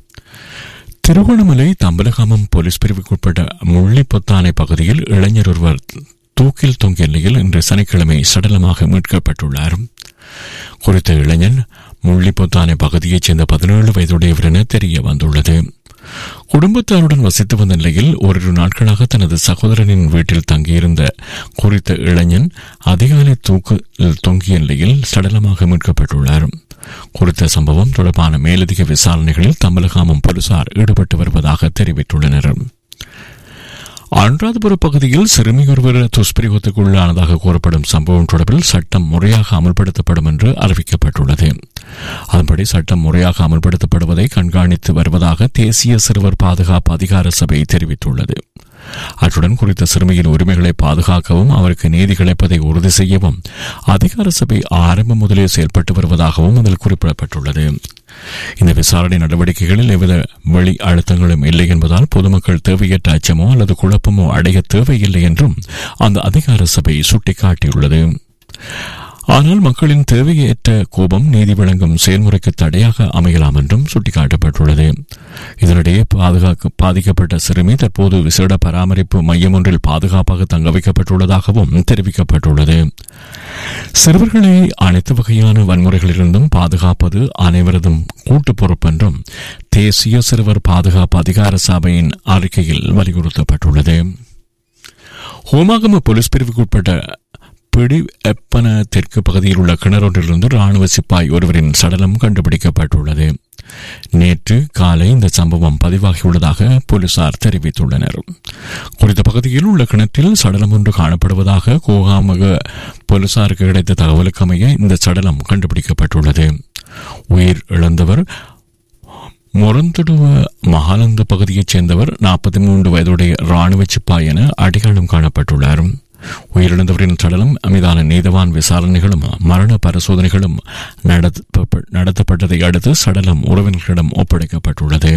திருகோணமலை தம்பலகாமம் போலீஸ் பிரிவுக்குட்பட்ட முள்ளிப்பொத்தானை பகுதியில் இளைஞர் ஒருவர் தூக்கில் தொங்கிய நிலையில் இன்று சனிக்கிழமை சடலமாக மீட்கப்பட்டுள்ளார் குறித்த இளைஞன் முள்ளிப்பொத்தானை பகுதியைச் சேர்ந்த பதினேழு வயதுடையவர் என தெரிய வந்துள்ளது குடும்பத்தாருடன் வசித்து வந்த நிலையில் ஓரிரு நாட்களாக தனது சகோதரனின் வீட்டில் தங்கியிருந்த குறித்த இளைஞன் அதிகாலை தூக்கு தொங்கிய நிலையில் சடலமாக மீட்கப்பட்டுள்ளார் குறித்த சம்பவம் தொடர்பான மேலதிக விசாரணைகளில் தமிழகாமம் போலீசார் ஈடுபட்டு வருவதாக தெரிவித்துள்ளனர் அனுராதபுர பகுதியில் சிறுமி ஒருவர் துஷ்பிரயோகத்துக்குள்ளானதாக கூறப்படும் சம்பவம் தொடர்பில் சட்டம் முறையாக அமல்படுத்தப்படும் என்று அறிவிக்கப்பட்டுள்ளது அதன்படி சட்டம் முறையாக அமல்படுத்தப்படுவதை கண்காணித்து வருவதாக தேசிய சிறுவர் பாதுகாப்பு அதிகார சபை தெரிவித்துள்ளது அத்துடன் குறித்த சிறுமியின் உரிமைகளை பாதுகாக்கவும் அவருக்கு நீதி கிடைப்பதை உறுதி செய்யவும் அதிகார சபை ஆரம்பம் முதலே செயல்பட்டு வருவதாகவும் அதில் குறிப்பிடப்பட்டுள்ளது இந்த விசாரணை நடவடிக்கைகளில் எவ்வித வெளி அழுத்தங்களும் இல்லை என்பதால் பொதுமக்கள் தேவையற்ற அச்சமோ அல்லது குழப்பமோ அடைய தேவையில்லை என்றும் அந்த அதிகார சபை சுட்டிக்காட்டியுள்ளது ஆனால் மக்களின் தேவையற்ற கோபம் நீதி வழங்கும் செயல்முறைக்கு தடையாக அமையலாம் என்றும் சுட்டிக்காட்டப்பட்டுள்ளது இதனிடையே பாதுகாக்க பாதிக்கப்பட்ட சிறுமி தற்போது விசேட பராமரிப்பு மையம் ஒன்றில் பாதுகாப்பாக தங்க வைக்கப்பட்டுள்ளதாகவும் தெரிவிக்கப்பட்டுள்ளது சிறுவர்களை அனைத்து வகையான வன்முறைகளிலிருந்தும் பாதுகாப்பது அனைவரதும் கூட்டு பொறுப்பென்றும் தேசிய சிறுவர் பாதுகாப்பு அதிகார சபையின் அறிக்கையில் வலியுறுத்தப்பட்டுள்ளது ஹோமாகம போலீஸ் பிரிவுக்குட்பட்ட பிடி எப்பன தெற்கு பகுதியில் உள்ள கிணறொன்றிலிருந்து ராணுவ சிப்பாய் ஒருவரின் சடலம் கண்டுபிடிக்கப்பட்டுள்ளது நேற்று காலை இந்த சம்பவம் பதிவாகியுள்ளதாக போலீசார் தெரிவித்துள்ளனர் குறித்த பகுதியில் உள்ள கிணற்றில் சடலம் ஒன்று காணப்படுவதாக கோகாமக போலீசாருக்கு கிடைத்த தகவலுக்கு அமைய இந்த சடலம் கண்டுபிடிக்கப்பட்டுள்ளது உயிர் இழந்தவர் மொரந்துடுவ மகாலந்த பகுதியைச் சேர்ந்தவர் நாற்பத்தி மூன்று வயதுடைய ராணுவ சிப்பாய் என அடையாளம் காணப்பட்டுள்ளார் உயிரிழந்தவரின் சடலம் மீதான நீதவான் விசாரணைகளும் மரண பரிசோதனைகளும் நடத்தப்பட்டதை அடுத்து சடலம் உறவினர்களிடம் ஒப்படைக்கப்பட்டுள்ளது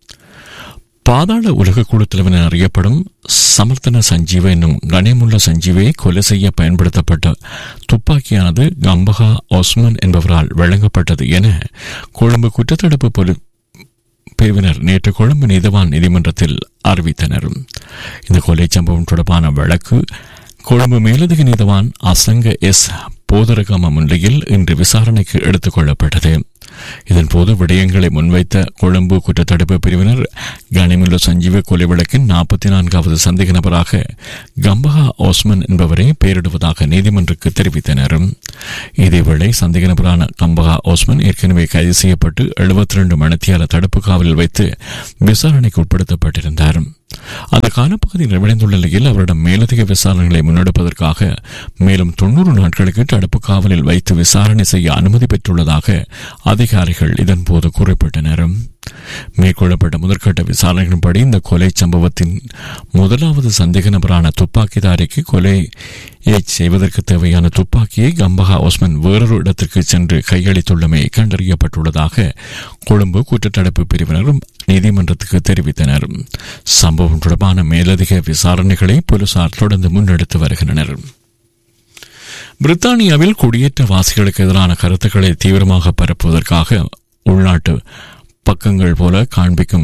பாதாள உலக குழு தலைவன் அறியப்படும் சமர்த்தன சஞ்சீவ என்னும் கணேமுள்ள சஞ்சீவை கொலை செய்ய பயன்படுத்தப்பட்ட துப்பாக்கியானது கம்பகா ஒஸ்மன் என்பவரால் வழங்கப்பட்டது என கொழும்பு குற்றத்தடுப்பு பொலி பிரிவினர் நேற்று கொழும்பு நீதவான் நீதிமன்றத்தில் அறிவித்தனர் இந்த கொலை சம்பவம் தொடர்பான வழக்கு கொழும்பு மேலதிக நீதவான் அசங்க எஸ் போதரகம முன்னிலையில் இன்று விசாரணைக்கு எடுத்துக் கொள்ளப்பட்டது இதன்போது விடயங்களை முன்வைத்த கொழும்பு குற்றத்தடுப்பு பிரிவினர் கனிமுல்ல சஞ்சீவ கொலை வழக்கின் நாற்பத்தி நான்காவது சந்தேக நபராக கம்பஹா ஓஸ்மன் என்பவரை பெயரிடுவதாக நீதிமன்றக்கு தெரிவித்தனர் இதேவேளை சந்தேக நபரான கம்பஹா ஓஸ்மன் ஏற்கனவே கைது செய்யப்பட்டு எழுபத்தி ரெண்டு மணித்தியால தடுப்பு காவலில் வைத்து விசாரணைக்கு உட்படுத்தப்பட்டிருந்தார் அந்த காலப்பகுதி நிறைவடைந்துள்ள நிலையில் அவரிடம் மேலதிக விசாரணைகளை முன்னெடுப்பதற்காக மேலும் தொன்னூறு நாட்களுக்கு தடுப்பு காவலில் வைத்து விசாரணை செய்ய அனுமதி பெற்றுள்ளதாக அதிகாரிகள் இதன்போது குறிப்பிட்டனர் மேற்கொள்ளப்பட்ட முதற்கட்ட விசாரணைகளின்படி இந்த கொலை சம்பவத்தின் முதலாவது சந்தேக நபரான துப்பாக்கிதாரிக்கு கொலையை செய்வதற்கு தேவையான துப்பாக்கியை கம்பஹா ஓஸ்மன் வேறொரு இடத்திற்கு சென்று கையளித்துள்ளமை கண்டறியப்பட்டுள்ளதாக கொழும்பு குற்றத்தடுப்பு பிரிவினரும் நீதிமன்றத்துக்கு தெரிவித்தனர் சம்பவம் தொடர்பான மேலதிக விசாரணைகளை போலீசார் தொடர்ந்து முன்னெடுத்து வருகின்றனர் பிரித்தானியாவில் குடியேற்றவாசிகளுக்கு எதிரான கருத்துக்களை தீவிரமாக பரப்புவதற்காக உள்நாட்டு பக்கங்கள் போல காண்பிக்கும்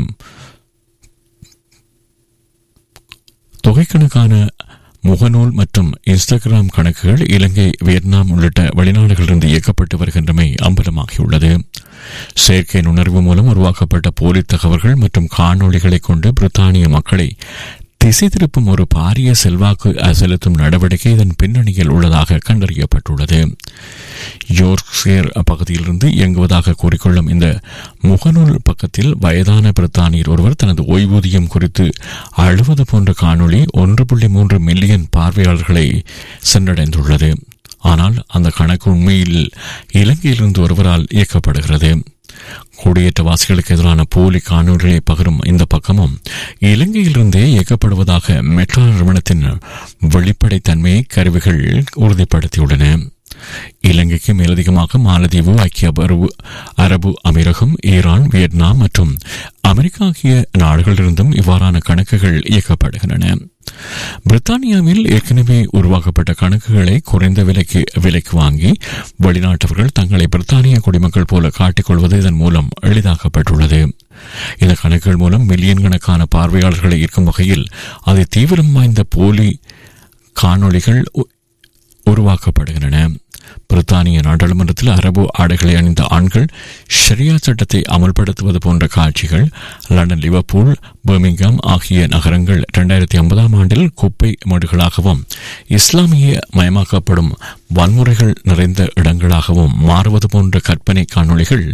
தொகைக்கணக்கான முகநூல் மற்றும் இன்ஸ்டாகிராம் கணக்குகள் இலங்கை வியட்நாம் உள்ளிட்ட வெளிநாடுகளிலிருந்து இயக்கப்பட்டு வருகின்றமை அம்பலமாகியுள்ளது செயற்கை நுணர்வு மூலம் உருவாக்கப்பட்ட போலி தகவல்கள் மற்றும் காணொளிகளை கொண்டு பிரித்தானிய மக்களை திசை திருப்பும் ஒரு பாரிய செல்வாக்கு செலுத்தும் நடவடிக்கை இதன் பின்னணியில் உள்ளதாக கண்டறியப்பட்டுள்ளது யோர்க்ஷியர் பகுதியிலிருந்து இயங்குவதாக கூறிக்கொள்ளும் இந்த முகநூல் பக்கத்தில் வயதான பிரித்தானியர் ஒருவர் தனது ஓய்வூதியம் குறித்து அழுவது போன்ற காணொளி ஒன்று புள்ளி மூன்று மில்லியன் பார்வையாளர்களை சென்றடைந்துள்ளது ஆனால் அந்த கணக்கு உண்மையில் இலங்கையிலிருந்து ஒருவரால் இயக்கப்படுகிறது குடியேற்றவாசிகளுக்கு எதிரான போலி காணொலிகளை பகிரும் இந்த பக்கமும் இலங்கையிலிருந்தே இயக்கப்படுவதாக மெட்ரோ நிறுவனத்தின் வெளிப்படைத்தன்மையை கருவிகள் உறுதிப்படுத்தியுள்ளன இலங்கைக்கு மேலதிகமாக மாலத்தீவு ஐக்கிய அரபு அரபு அமீரகம் ஈரான் வியட்நாம் மற்றும் அமெரிக்கா ஆகிய நாடுகளிலிருந்தும் இவ்வாறான கணக்குகள் இயக்கப்படுகின்றன பிரித்தானியாவில் ஏற்கனவே உருவாக்கப்பட்ட கணக்குகளை குறைந்த விலைக்கு விலைக்கு வாங்கி வெளிநாட்டவர்கள் தங்களை பிரித்தானிய குடிமக்கள் போல காட்டிக்கொள்வது இதன் மூலம் எளிதாக்கப்பட்டுள்ளது இந்த கணக்குகள் மூலம் மில்லியன் கணக்கான பார்வையாளர்களை ஈர்க்கும் வகையில் அதை தீவிரம் வாய்ந்த போலி காணொளிகள் உருவாக்கப்படுகின்றன பிரித்தானிய நாடாளுமன்றத்தில் அரபு ஆடைகளை அணிந்த ஆண்கள் ஷரியா சட்டத்தை அமல்படுத்துவது போன்ற காட்சிகள் லண்டன் லிவர்பூல் பர்மிங்காம் ஆகிய நகரங்கள் இரண்டாயிரத்தி ஐம்பதாம் ஆண்டில் குப்பை மேடுகளாகவும் இஸ்லாமிய மயமாக்கப்படும் வன்முறைகள் நிறைந்த இடங்களாகவும் மாறுவது போன்ற கற்பனை காணொளிகள்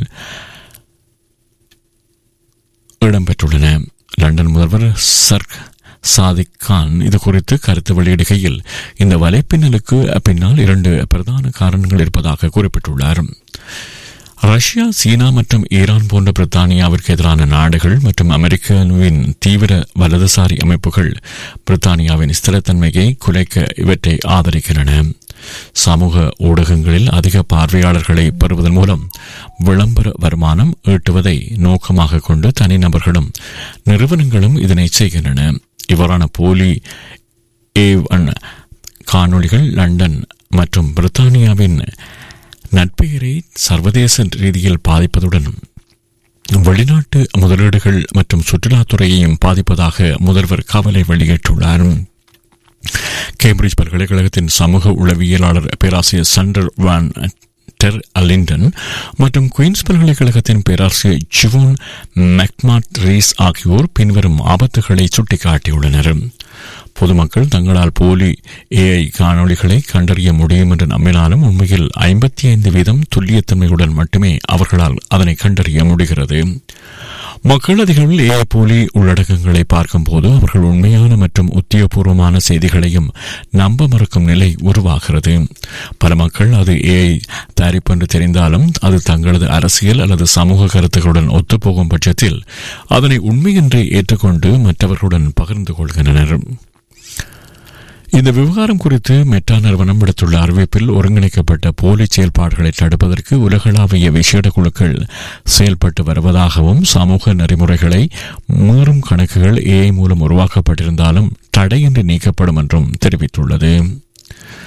இடம்பெற்றுள்ளன லண்டன் முதல்வர் சர்க் சாதிக் கான் இது குறித்து கருத்து வெளியிடுகையில் இந்த வலைப்பின்னலுக்கு பின்னால் இரண்டு பிரதான காரணங்கள் இருப்பதாக குறிப்பிட்டுள்ளார் ரஷ்யா சீனா மற்றும் ஈரான் போன்ற பிரித்தானியாவிற்கு எதிரான நாடுகள் மற்றும் அமெரிக்காவின் தீவிர வலதுசாரி அமைப்புகள் பிரித்தானியாவின் ஸ்திரத்தன்மையை குலைக்க இவற்றை ஆதரிக்கின்றன சமூக ஊடகங்களில் அதிக பார்வையாளர்களை பெறுவதன் மூலம் விளம்பர வருமானம் ஈட்டுவதை நோக்கமாக கொண்டு தனிநபர்களும் நிறுவனங்களும் இதனை செய்கின்றன இவ்வாறான போலி ஏ காணொளிகள் லண்டன் மற்றும் பிரித்தானியாவின் நட்பெயரை சர்வதேச ரீதியில் பாதிப்பதுடன் வெளிநாட்டு முதலீடுகள் மற்றும் சுற்றுலாத்துறையையும் பாதிப்பதாக முதல்வர் கவலை வெளியிட்டுள்ளார் கேம்பிரிட்ஜ் பல்கலைக்கழகத்தின் சமூக உளவியலாளர் பேராசிரியர் சண்டர் வான் டெர் அலிண்டன் மற்றும் குயின்ஸ் பல்கலைக்கழகத்தின் பேராசிரியர் ஜிவோன் மெக்மாட் ரீஸ் ஆகியோர் பின்வரும் ஆபத்துகளை சுட்டிக்காட்டியுள்ளனர் பொதுமக்கள் தங்களால் போலி ஏஐ காணொளிகளை கண்டறிய முடியும் என்று நம்பினாலும் உண்மையில் ஐம்பத்தி ஐந்து வீதம் துல்லியத்தன்மையுடன் மட்டுமே அவர்களால் அதனை கண்டறிய முடிகிறது மக்கள் அதிகளவில் ஏஐ போலி உள்ளடக்கங்களை பார்க்கும்போது அவர்கள் உண்மையான மற்றும் உத்தியோகபூர்வமான செய்திகளையும் நம்ப மறுக்கும் நிலை உருவாகிறது பல மக்கள் அது ஏஐ தயாரிப்பு என்று தெரிந்தாலும் அது தங்களது அரசியல் அல்லது சமூக கருத்துக்களுடன் ஒத்துப்போகும் பட்சத்தில் அதனை உண்மை என்று ஏற்றுக்கொண்டு மற்றவர்களுடன் பகிர்ந்து கொள்கின்றனர் இந்த விவகாரம் குறித்து மெட்டா நிறுவனம் விடுத்துள்ள அறிவிப்பில் ஒருங்கிணைக்கப்பட்ட போலி செயல்பாடுகளை தடுப்பதற்கு உலகளாவிய விசேட குழுக்கள் செயல்பட்டு வருவதாகவும் சமூக நெறிமுறைகளை மீறும் கணக்குகள் ஏஐ மூலம் உருவாக்கப்பட்டிருந்தாலும் தடையின்றி நீக்கப்படும் என்றும் தெரிவித்துள்ளது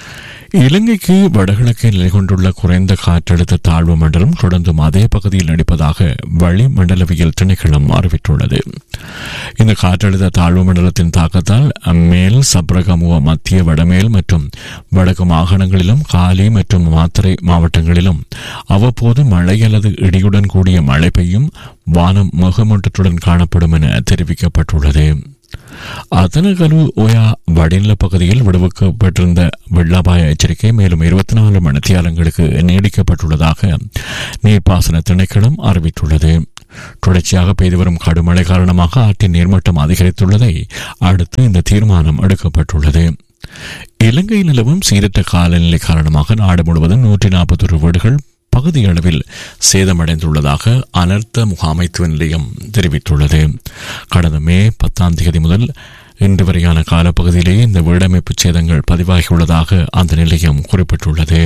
இலங்கைக்கு வடகிழக்கே நிலை கொண்டுள்ள குறைந்த காற்றழுத்த தாழ்வு மண்டலம் தொடர்ந்தும் அதே பகுதியில் நடிப்பதாக வளிமண்டலவியல் திணைக்களம் அறிவித்துள்ளது இந்த காற்றழுத்த தாழ்வு மண்டலத்தின் தாக்கத்தால் மேல் சப்ரகமுவ மத்திய வடமேல் மற்றும் வடக்கு மாகாணங்களிலும் காலி மற்றும் மாத்தறை மாவட்டங்களிலும் அவ்வப்போது மழை அல்லது இடியுடன் கூடிய மழை பெய்யும் வானம் முகமூட்டத்துடன் காணப்படும் என தெரிவிக்கப்பட்டுள்ளது அதனகலு ஒயா வடிநில பகுதியில் விடுவிக்கப்பட்டிருந்த வெள்ளபாய எச்சரிக்கை மேலும் இருபத்தி நாலு மணித்தியாலங்களுக்கு நீடிக்கப்பட்டுள்ளதாக நீர்ப்பாசன திணைக்களம் அறிவித்துள்ளது தொடர்ச்சியாக பெய்து வரும் கடுமழை காரணமாக ஆற்றின் நீர்மட்டம் அதிகரித்துள்ளதை அடுத்து இந்த தீர்மானம் எடுக்கப்பட்டுள்ளது இலங்கையில் நிலவும் சீரற்ற காலநிலை காரணமாக நாடு முழுவதும் நூற்றி நாற்பத்தொரு வீடுகள் பகுதி அளவில் சேதமடைந்துள்ளதாக அனர்த்த முகாமைத்துவ நிலையம் தெரிவித்துள்ளது கடந்த மே பத்தாம் தேதி முதல் இன்று வரையான காலப்பகுதியிலேயே இந்த வீடமைப்பு சேதங்கள் பதிவாகியுள்ளதாக அந்த நிலையம் குறிப்பிட்டுள்ளது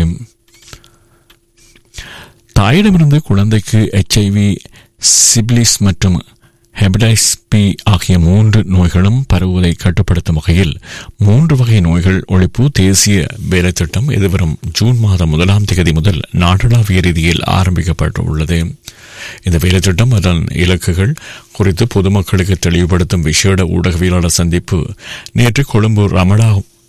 தாயிடமிருந்து குழந்தைக்கு எச்ஐவி சிபிலிஸ் மற்றும் ஹெபடைஸ் பி ஆகிய மூன்று நோய்களும் பரவுவதை கட்டுப்படுத்தும் வகையில் மூன்று வகை நோய்கள் ஒழிப்பு தேசிய வேலை திட்டம் எதிர்வரும் ஜூன் மாதம் முதலாம் தேதி முதல் நாடளாவிய ரீதியில் ஆரம்பிக்கப்பட்டுள்ளது இந்த வேலை திட்டம் அதன் இலக்குகள் குறித்து பொதுமக்களுக்கு தெளிவுபடுத்தும் விசேட ஊடகவியலாளர் சந்திப்பு நேற்று கொழும்பு ரமணா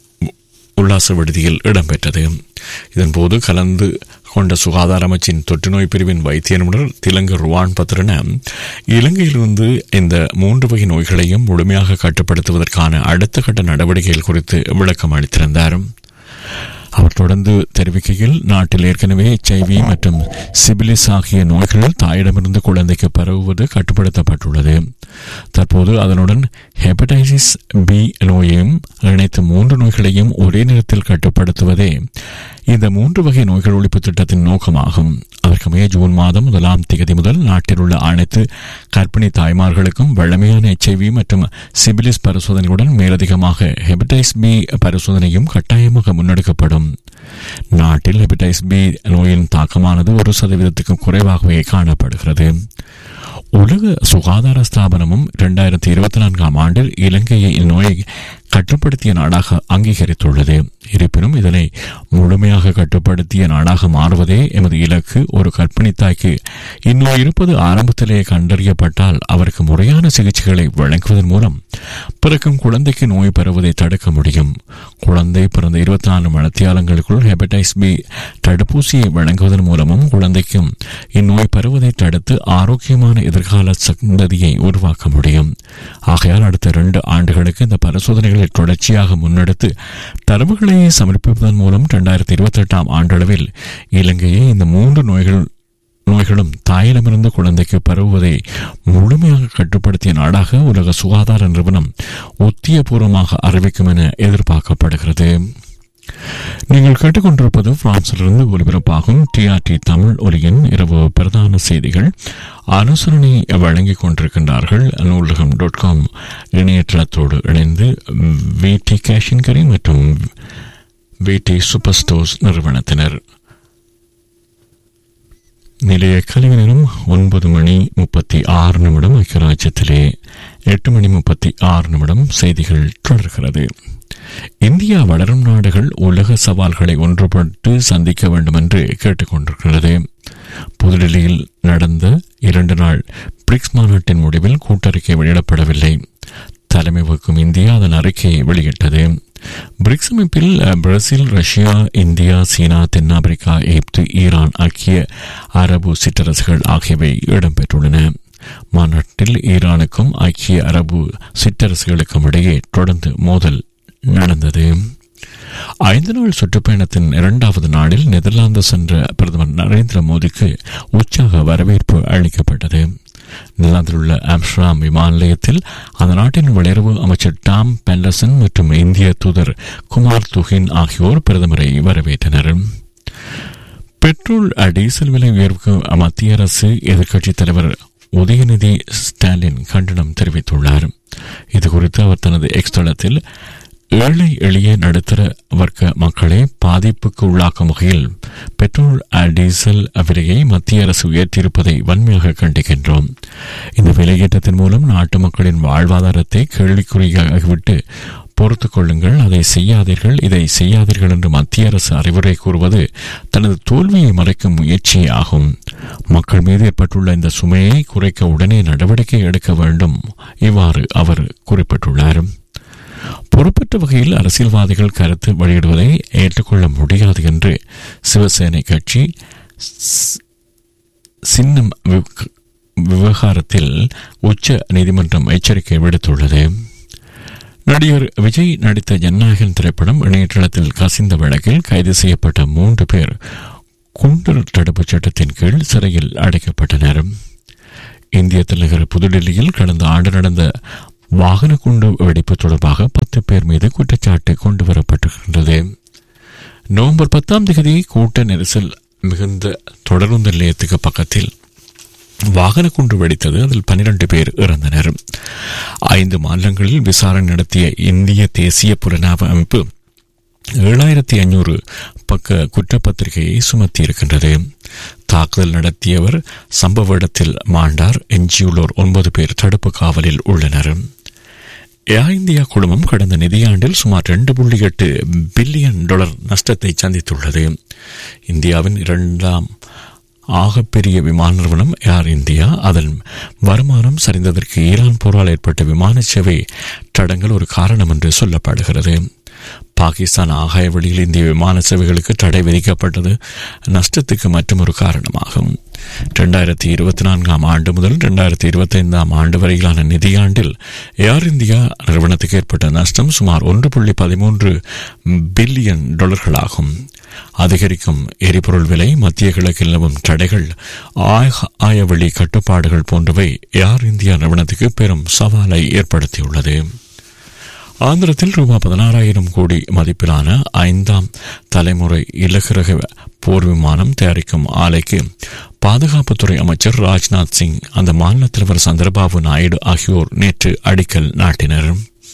உல்லாச விடுதியில் இடம்பெற்றது இதன்போது கலந்து கொண்ட சுகாதார அமைச்சின் தொற்றுநோய் பிரிவின் வைத்திய நிபுணர் திலங்கு ருவான் பத்ரன இலங்கையிலிருந்து இந்த மூன்று வகை நோய்களையும் முழுமையாக கட்டுப்படுத்துவதற்கான அடுத்த கட்ட நடவடிக்கைகள் குறித்து விளக்கம் அளித்திருந்தார் அவர் தொடர்ந்து தெரிவிக்கையில் நாட்டில் ஏற்கனவே எச்ஐவி மற்றும் சிபிலிஸ் ஆகிய நோய்கள் தாயிடமிருந்து குழந்தைக்கு பரவுவது கட்டுப்படுத்தப்பட்டுள்ளது தற்போது அதனுடன் ஹெப்படைட்டிஸ் பி நோயையும் இணைத்து மூன்று நோய்களையும் ஒரே நேரத்தில் கட்டுப்படுத்துவதே இந்த மூன்று வகை நோய்கள் ஒழிப்பு திட்டத்தின் நோக்கமாகும் அதற்கமைய ஜூன் மாதம் முதலாம் தேதி முதல் நாட்டில் உள்ள அனைத்து கர்ப்பிணி தாய்மார்களுக்கும் வழமையான எச்ஐவி மற்றும் சிபிலிஸ் பரிசோதனையுடன் மேலதிகமாக ஹெபடைஸ் பி பரிசோதனையும் கட்டாயமாக முன்னெடுக்கப்படும் நாட்டில் ஹெபடைஸ் பி நோயின் தாக்கமானது ஒரு சதவீதத்துக்கும் குறைவாகவே காணப்படுகிறது உலக சுகாதார ஸ்தாபனமும் இரண்டாயிரத்தி இருபத்தி நான்காம் ஆண்டில் இலங்கையை இந்நோயை கட்டுப்படுத்திய நாடாக அங்கீகரித்துள்ளது இருப்பினும் இதனை முழுமையாக கட்டுப்படுத்திய நாடாக மாறுவதே எமது இலக்கு ஒரு கர்ப்பிணி தாய்க்கு இந்நோய் இருப்பது ஆரம்பத்திலேயே கண்டறியப்பட்டால் அவருக்கு முறையான சிகிச்சைகளை வழங்குவதன் மூலம் பிறக்கும் குழந்தைக்கு நோய் பரவுவதை தடுக்க முடியும் குழந்தை பிறந்த இருபத்தி நாலு மணத்தியாலங்களுக்குள் ஹெபடைஸ் பி தடுப்பூசியை வழங்குவதன் மூலமும் குழந்தைக்கும் இந்நோய் பரவுவதை தடுத்து ஆரோக்கியமான எதிர்கால சந்ததியை உருவாக்க முடியும் ஆகையால் அடுத்த இரண்டு ஆண்டுகளுக்கு இந்த பரிசோதனைகளை தொடர்ச்சியாக முன்னெடுத்து தரவுகளை சமர்ப்பிப்பதன் மூலம் இரண்டாயிரத்தி இருபத்தி எட்டாம் ஆண்டளவில் இலங்கையை இந்த மூன்று நோய்கள் நோய்களும் தாயிடமிருந்து குழந்தைக்கு பரவுவதை முழுமையாக கட்டுப்படுத்திய நாடாக உலக சுகாதார நிறுவனம் உத்தியபூர்வமாக அறிவிக்கும் என எதிர்பார்க்கப்படுகிறது நீங்கள் கேட்டுக்கொண்டிருப்பது பிரான்சிலிருந்து ஒலிபரப்பாகும் டிஆர்டி தமிழ் ஒலியின் இரவு பிரதான செய்திகள் ஆலோசனை வழங்கிக் கொண்டிருக்கின்றார்கள் நூலகம் டாட் காம் இணையதளத்தோடு இணைந்து விடி கேஷின் கரி மற்றும் விடி சூப்பர் ஸ்டோர்ஸ் நிறுவனத்தினர் நிலைய கல்வி நேரம் ஒன்பது மணி முப்பத்தி ஆறு நிமிடம் ஐக்கியராஜ்யத்திலே எட்டு மணி முப்பத்தி ஆறு நிமிடம் செய்திகள் தொடர்கிறது இந்தியா வளரும் நாடுகள் உலக சவால்களை ஒன்றுபட்டு சந்திக்க வேண்டும் என்று கேட்டுக்கொண்டிருக்கிறது புதுடெல்லியில் நடந்த இரண்டு நாள் பிரிக்ஸ் மாநாட்டின் முடிவில் கூட்டறிக்கை வெளியிடப்படவில்லை தலைமை வகிக்கும் இந்தியா அதன் அறிக்கையை வெளியிட்டது பிரிக்ஸ் அமைப்பில் பிரேசில் ரஷ்யா இந்தியா சீனா தென்னாப்பிரிக்கா எகிப்து ஈரான் ஆகிய அரபு சிற்றரசுகள் ஆகியவை இடம்பெற்றுள்ளன மாநாட்டில் ஈரானுக்கும் ஐக்கிய அரபு சிற்றரசுகளுக்கும் இடையே தொடர்ந்து மோதல் நடந்தது ஐந்து நாள் சுற்றுப்பயணத்தின் இரண்டாவது நாளில் நெதர்லாந்து சென்ற பிரதமர் நரேந்திர மோடிக்கு உற்சாக வரவேற்பு அளிக்கப்பட்டது நெதர்லாந்தில் உள்ள ஆம்ஸ்டாம் விமான நிலையத்தில் அந்த நாட்டின் வெளியுறவு அமைச்சர் டாம் பெண்டர்சன் மற்றும் இந்திய தூதர் குமார் துஹின் ஆகியோர் பிரதமரை வரவேற்றனர் பெட்ரோல் டீசல் விலை உயர்வுக்கு மத்திய அரசு எதிர்க்கட்சித் தலைவர் உதயநிதி ஸ்டாலின் கண்டனம் தெரிவித்துள்ளார் இது குறித்து அவர் தனது எக்ஸ் தளத்தில் ஏழை எளிய நடுத்தர வர்க்க மக்களை பாதிப்புக்கு உள்ளாக்கும் வகையில் பெட்ரோல் டீசல் விலையை மத்திய அரசு உயர்த்தியிருப்பதை வன்மையாக கண்டிக்கின்றோம் இந்த விலையேற்றத்தின் மூலம் நாட்டு மக்களின் வாழ்வாதாரத்தை கேள்விக்குறியாகிவிட்டு பொறுத்துக் கொள்ளுங்கள் அதை செய்யாதீர்கள் இதை செய்யாதீர்கள் என்று மத்திய அரசு அறிவுரை கூறுவது தனது தோல்வியை மறைக்கும் முயற்சியே ஆகும் மக்கள் மீது ஏற்பட்டுள்ள இந்த சுமையை குறைக்க உடனே நடவடிக்கை எடுக்க வேண்டும் இவ்வாறு அவர் குறிப்பிட்டுள்ளார் பொறுப்பற்ற வகையில் அரசியல்வாதிகள் கருத்து வெளியிடுவதை ஏற்றுக்கொள்ள முடியாது என்று சிவசேனை கட்சி ஸ்- சின்னம் விவ- விவகாரத்தில் உச்ச நீதிமன்றம் எச்சரிக்கை விடுத்துள்ளது நடிகர் விஜய் நடித்த ஜனநாயகன் திரைப்படம் இணையதளத்தில் கசிந்த வழக்கில் கைது செய்யப்பட்ட மூன்று பேர் குண்டர் தடுப்புச் சட்டத்தின் கீழ் சிறையில் அடைக்கப்பட்டனர் இந்திய தலைநகர் புதுடில்லியில் கடந்த ஆண்டு நடந்த வாகன குண்டு வெடிப்பு தொடர்பாக பத்து பேர் மீது குற்றச்சாட்டு கொண்டு வரப்பட்டிருக்கின்றது நவம்பர் பத்தாம் தேதி கூட்ட நெரிசல் மிகுந்த தொடருந்து நிலையத்துக்கு பக்கத்தில் வாகன குண்டு வெடித்தது அதில் பன்னிரண்டு பேர் இறந்தனர் ஐந்து மாநிலங்களில் விசாரணை நடத்திய இந்திய தேசிய புலனாய்வு அமைப்பு ஏழாயிரத்தி ஐநூறு பக்க குற்றப்பத்திரிகையை சுமத்தியிருக்கின்றது தாக்குதல் நடத்தியவர் சம்பவ இடத்தில் மாண்டார் எஞ்சியுள்ளோர் ஒன்பது பேர் தடுப்பு காவலில் உள்ளனர் ஏர் இந்தியா குழுமம் கடந்த நிதியாண்டில் சுமார் ரெண்டு புள்ளி எட்டு பில்லியன் டாலர் நஷ்டத்தை சந்தித்துள்ளது இந்தியாவின் இரண்டாம் ஆகப்பெரிய விமான நிறுவனம் ஏர் இந்தியா அதன் வருமானம் சரிந்ததற்கு ஈரான் போரால் ஏற்பட்ட விமான சேவை தடங்கள் ஒரு காரணம் என்று சொல்லப்படுகிறது பாகிஸ்தான் ஆகாய வழியில் இந்திய விமான சேவைகளுக்கு தடை விதிக்கப்பட்டது நஷ்டத்துக்கு மற்றொரு காரணமாகும் இரண்டாயிரத்தி இருபத்தி நான்காம் ஆண்டு முதல் இரண்டாயிரத்தி இருபத்தி ஐந்தாம் ஆண்டு வரையிலான நிதியாண்டில் ஏர் இந்தியா நிறுவனத்துக்கு ஏற்பட்ட நஷ்டம் சுமார் ஒன்று புள்ளி பதிமூன்று பில்லியன் டாலர்களாகும் அதிகரிக்கும் எரிபொருள் விலை மத்திய கிழக்கில் நிலவும் தடைகள் ஆய- ஆயவழி கட்டுப்பாடுகள் போன்றவை ஏர் இந்தியா நிறுவனத்துக்கு பெரும் சவாலை ஏற்படுத்தியுள்ளது ஆந்திரத்தில் ரூபாய் பதினாறாயிரம் கோடி மதிப்பிலான ஐந்தாம் தலைமுறை இலகுரக போர் விமானம் தயாரிக்கும் ஆலைக்கு பாதுகாப்புத்துறை அமைச்சர் ராஜ்நாத் சிங் அந்த மாநில தலைவர் சந்திரபாபு நாயுடு ஆகியோர் நேற்று அடிக்கல் நாட்டினர்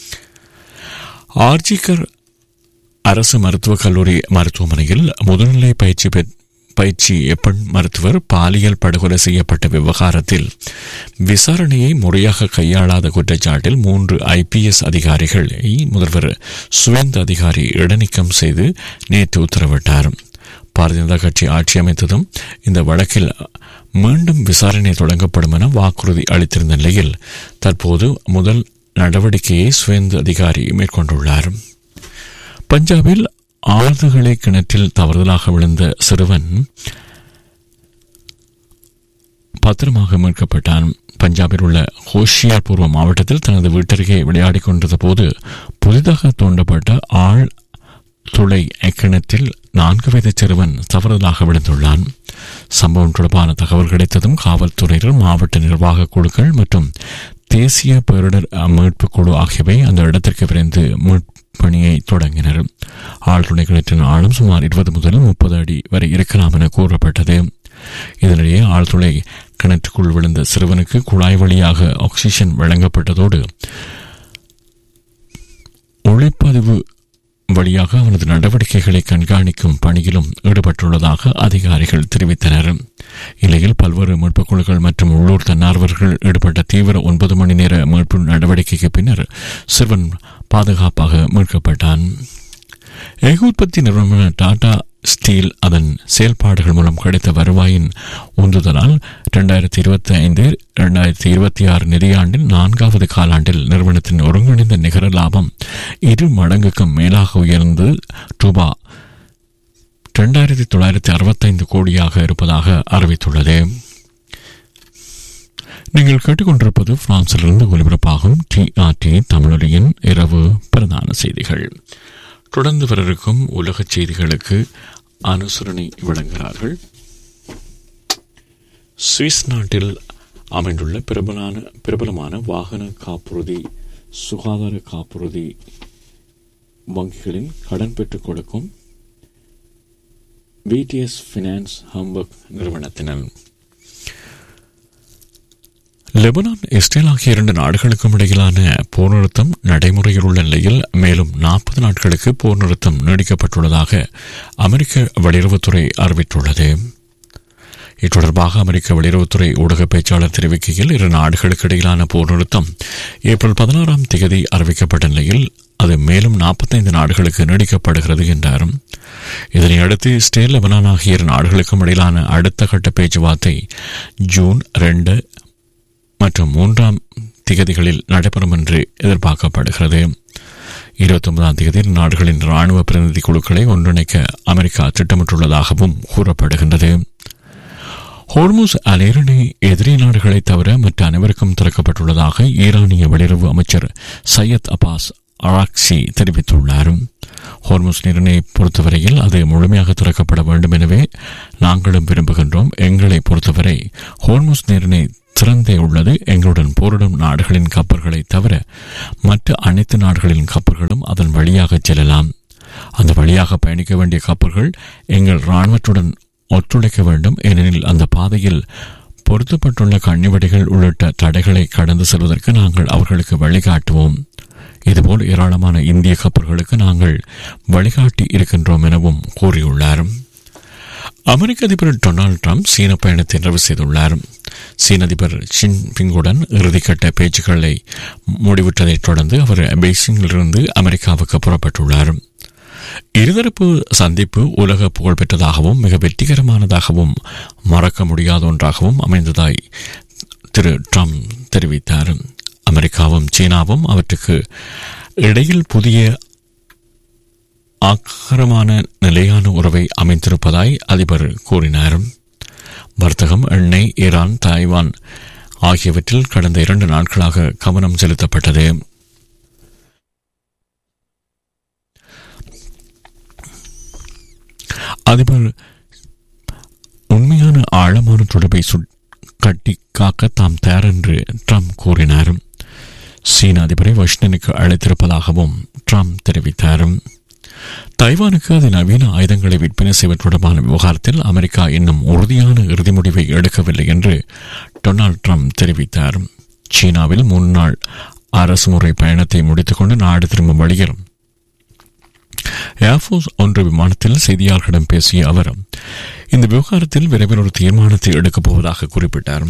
ஆர்ஜிகர் அரசு மருத்துவக் கல்லூரி மருத்துவமனையில் முதுநிலை பயிற்சி பெற் பயிற்சி பெண் மருத்துவர் பாலியல் படுகொலை செய்யப்பட்ட விவகாரத்தில் விசாரணையை முறையாக கையாளாத குற்றச்சாட்டில் மூன்று ஐபிஎஸ் அதிகாரிகளை முதல்வர் சுவேந்த அதிகாரி இடைநீக்கம் செய்து நேற்று உத்தரவிட்டார் பாரதிய ஜனதா கட்சி ஆட்சி அமைத்ததும் இந்த வழக்கில் மீண்டும் விசாரணை தொடங்கப்படும் என வாக்குறுதி அளித்திருந்த நிலையில் தற்போது முதல் நடவடிக்கையை சுவேந்த அதிகாரி மேற்கொண்டுள்ளார் பஞ்சாபில் ஆழ்துகளை கிணற்றில் தவறுதலாக விழுந்த சிறுவன் பத்திரமாக மீட்கப்பட்டான் பஞ்சாபில் உள்ள ஹோஷியார்பூர்வ மாவட்டத்தில் தனது வீட்டருகே விளையாடிக் கொண்டிருந்த போது புதிதாக தோண்டப்பட்ட ஆழ் துளை கிணற்றில் நான்கு வயது சிறுவன் தவறுதலாக விழுந்துள்ளான் சம்பவம் தொடர்பான தகவல் கிடைத்ததும் காவல்துறையினர் மாவட்ட நிர்வாக குழுக்கள் மற்றும் தேசிய பேரிடர் மீட்பு குழு ஆகியவை அந்த இடத்திற்கு விரைந்து மீட்பணியை தொடங்கினர் ஆழ்துளை கிணற்றின் ஆழம் சுமார் இருபது முதல் முப்பது அடி வரை இருக்கலாம் என கூறப்பட்டது இதனிடையே ஆழ்துளை கிணற்றுக்குள் விழுந்த சிறுவனுக்கு குழாய் வழியாக ஆக்சிஜன் வழங்கப்பட்டதோடு ஒளிப்பதிவு வழியாக அவனது நடவடிக்கைகளை கண்காணிக்கும் பணியிலும் ஈடுபட்டுள்ளதாக அதிகாரிகள் தெரிவித்தனர் இலையில் பல்வேறு மீட்புக் குழுக்கள் மற்றும் உள்ளூர் தன்னார்வர்கள் ஈடுபட்ட தீவிர ஒன்பது மணி நேர மீட்பு நடவடிக்கைக்கு பின்னர் சிறுவன் பாதுகாப்பாக மீட்கப்பட்டான் ஏக உற்பத்தி நிறுவனமான டாடா ஸ்டீல் அதன் செயல்பாடுகள் மூலம் கிடைத்த வருவாயின் உந்துதலால் இரண்டாயிரத்தி இருபத்தி ஐந்து இரண்டாயிரத்தி இருபத்தி ஆறு நிதியாண்டின் நான்காவது காலாண்டில் நிறுவனத்தின் ஒருங்கிணைந்த நிகர லாபம் இரு மடங்குக்கும் மேலாக உயர்ந்து ரூபா இரண்டாயிரத்தி தொள்ளாயிரத்தி அறுபத்தைந்து கோடியாக இருப்பதாக அறிவித்துள்ளது நீங்கள் கேட்டுக்கொண்டிருப்பது பிரான்சிலிருந்து ஒலிபரப்பாகும் டிஆர்டி தமிழொலியின் இரவு பிரதான செய்திகள் தொடர்ந்து வரவிருக்கும் உலக செய்திகளுக்கு அனுசரணை வழங்குகிறார்கள் சுவிஸ் நாட்டில் அமைந்துள்ள பிரபலான பிரபலமான வாகன காப்புறுதி சுகாதார காப்புறுதி வங்கிகளின் கடன் பெற்றுக் கொடுக்கும் பிடிஎஸ் ஃபினான்ஸ் ஹம்பர்க் நிறுவனத்தினர் லெபனான் இஸ்ரேல் ஆகிய இரண்டு நாடுகளுக்கும் இடையிலான போர் நிறுத்தம் நடைமுறையில் உள்ள நிலையில் மேலும் நாற்பது நாட்களுக்கு போர் நிறுத்தம் நீடிக்கப்பட்டுள்ளதாக அமெரிக்க வெளியுறவுத்துறை அறிவித்துள்ளது இத்தொடர்பாக அமெரிக்க வெளியுறவுத்துறை ஊடக பேச்சாளர் தெரிவிக்கையில் இரு நாடுகளுக்கு இடையிலான போர் நிறுத்தம் ஏப்ரல் பதினாறாம் தேதி அறிவிக்கப்பட்ட நிலையில் அது மேலும் நாற்பத்தைந்து நாடுகளுக்கு நீடிக்கப்படுகிறது என்றார் இதனை அடுத்து இஸ்ரேல் லெபனான் ஆகிய இரு நாடுகளுக்கும் இடையிலான அடுத்த கட்ட பேச்சுவார்த்தை ஜூன் ரெண்டு மற்றும் மூன்றாம் திகதிகளில் நடைபெறும் என்று எதிர்பார்க்கப்படுகிறது இருபத்தி ஒன்பதாம் தேதி இரு நாடுகளின் ராணுவ பிரதிநிதி குழுக்களை ஒன்றிணைக்க அமெரிக்கா திட்டமிட்டுள்ளதாகவும் கூறப்படுகின்றது ஹோர்முஸ் அலேரணை எதிரி நாடுகளை தவிர மற்ற அனைவருக்கும் திறக்கப்பட்டுள்ளதாக ஈரானிய வெளியுறவு அமைச்சர் சையத் அப்பாஸ் அராக்சி தெரிவித்துள்ளார் ஹோர்முஸ் நீரினை பொறுத்தவரையில் அது முழுமையாக திறக்கப்பட வேண்டும் எனவே நாங்களும் விரும்புகின்றோம் எங்களை பொறுத்தவரை ஹோர்முஸ் நீரினை திறந்தே உள்ளது எங்களுடன் போரிடும் நாடுகளின் கப்பல்களை தவிர மற்ற அனைத்து நாடுகளின் கப்பல்களும் அதன் வழியாக செல்லலாம் அந்த வழியாக பயணிக்க வேண்டிய கப்பல்கள் எங்கள் இராணுவத்துடன் ஒத்துழைக்க வேண்டும் ஏனெனில் அந்த பாதையில் பொருத்தப்பட்டுள்ள கண்ணிவடிகள் உள்ளிட்ட தடைகளை கடந்து செல்வதற்கு நாங்கள் அவர்களுக்கு வழிகாட்டுவோம் இதுபோல் ஏராளமான இந்திய கப்பல்களுக்கு நாங்கள் வழிகாட்டி இருக்கின்றோம் எனவும் கூறியுள்ளார் அமெரிக்க அதிபர் டொனால்டு ட்ரம்ப் சீன பயணத்தை நிறைவு செய்துள்ளார் சீன அதிபர் ஜின்பிங்குடன் இறுதிக்கட்ட பேச்சுக்களை முடிவிட்டதைத் தொடர்ந்து அவர் பெய்ஜிங்கிலிருந்து அமெரிக்காவுக்கு புறப்பட்டுள்ளார் இருதரப்பு சந்திப்பு உலக புகழ்பெற்றதாகவும் மிக வெற்றிகரமானதாகவும் மறக்க முடியாத ஒன்றாகவும் அமைந்ததாய் திரு ட்ரம்ப் தெரிவித்தார் அமெரிக்காவும் சீனாவும் அவற்றுக்கு இடையில் புதிய ஆக்கரமான நிலையான உறவை அமைந்திருப்பதாய் அதிபர் கூறினார் வர்த்தகம் எண்ணெய் ஈரான் தாய்வான் ஆகியவற்றில் கடந்த இரண்டு நாட்களாக கவனம் செலுத்தப்பட்டது அதிபர் உண்மையான ஆழமான தொடர்பை கட்டி காக்க தாம் தயார் என்று ட்ரம்ப் கூறினார் சீன அதிபரை வாஷிங்டனுக்கு அழைத்திருப்பதாகவும் ட்ரம்ப் தெரிவித்தார் தைவானுக்கு அது நவீன ஆயுதங்களை விற்பனை செய்வது தொடர்பான விவகாரத்தில் அமெரிக்கா இன்னும் உறுதியான இறுதி முடிவை எடுக்கவில்லை என்று டொனால்டு ட்ரம்ப் தெரிவித்தார் சீனாவில் முன்னாள் அரசுமுறை பயணத்தை முடித்துக்கொண்டு நாடு திரும்பும் வழியில் ஏர்ஃபோர்ஸ் ஒன்று விமானத்தில் செய்தியாளர்களிடம் பேசிய அவர் இந்த விவகாரத்தில் விரைவில் ஒரு தீர்மானத்தை எடுக்கப் போவதாக குறிப்பிட்டார்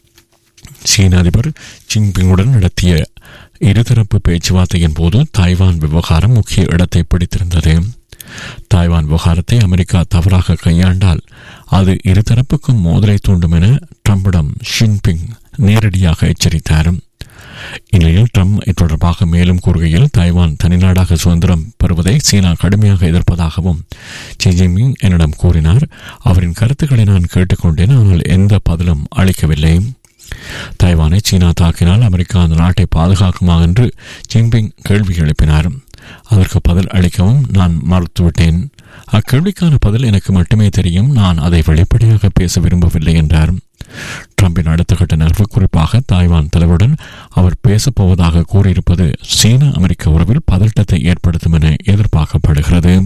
சீன அதிபர் ஜின்பிங்குடன் நடத்திய இருதரப்பு பேச்சுவார்த்தையின் போது தாய்வான் விவகாரம் முக்கிய இடத்தை பிடித்திருந்தது தாய்வான் விவகாரத்தை அமெரிக்கா தவறாக கையாண்டால் அது இருதரப்புக்கும் மோதலை தூண்டும் என ட்ரம்பிடம் ஷின்பிங் நேரடியாக எச்சரித்தார் இந்நிலையில் ட்ரம்ப் தொடர்பாக மேலும் கூறுகையில் தாய்வான் தனிநாடாக சுதந்திரம் பெறுவதை சீனா கடுமையாக எதிர்ப்பதாகவும் ஜி ஜின்பிங் என்னிடம் கூறினார் அவரின் கருத்துக்களை நான் கேட்டுக்கொண்டேன் ஆனால் எந்த பதிலும் அளிக்கவில்லை தாய்வானை சீனா தாக்கினால் அமெரிக்கா அந்த நாட்டை பாதுகாக்குமா என்று ஜின்பிங் கேள்வி எழுப்பினார் அதற்கு பதில் அளிக்கவும் நான் மறுத்துவிட்டேன் அக்கேள்விக்கான பதில் எனக்கு மட்டுமே தெரியும் நான் அதை வெளிப்படையாக பேச விரும்பவில்லை என்றார் ட்ரம்பின் அடுத்த கட்ட நகர்வு குறிப்பாக தாய்வான் தலைவருடன் அவர் பேசப்போவதாக கூறியிருப்பது சீன அமெரிக்க உறவில் பதட்டத்தை ஏற்படுத்தும் என எதிர்பார்க்கப்படுகிறது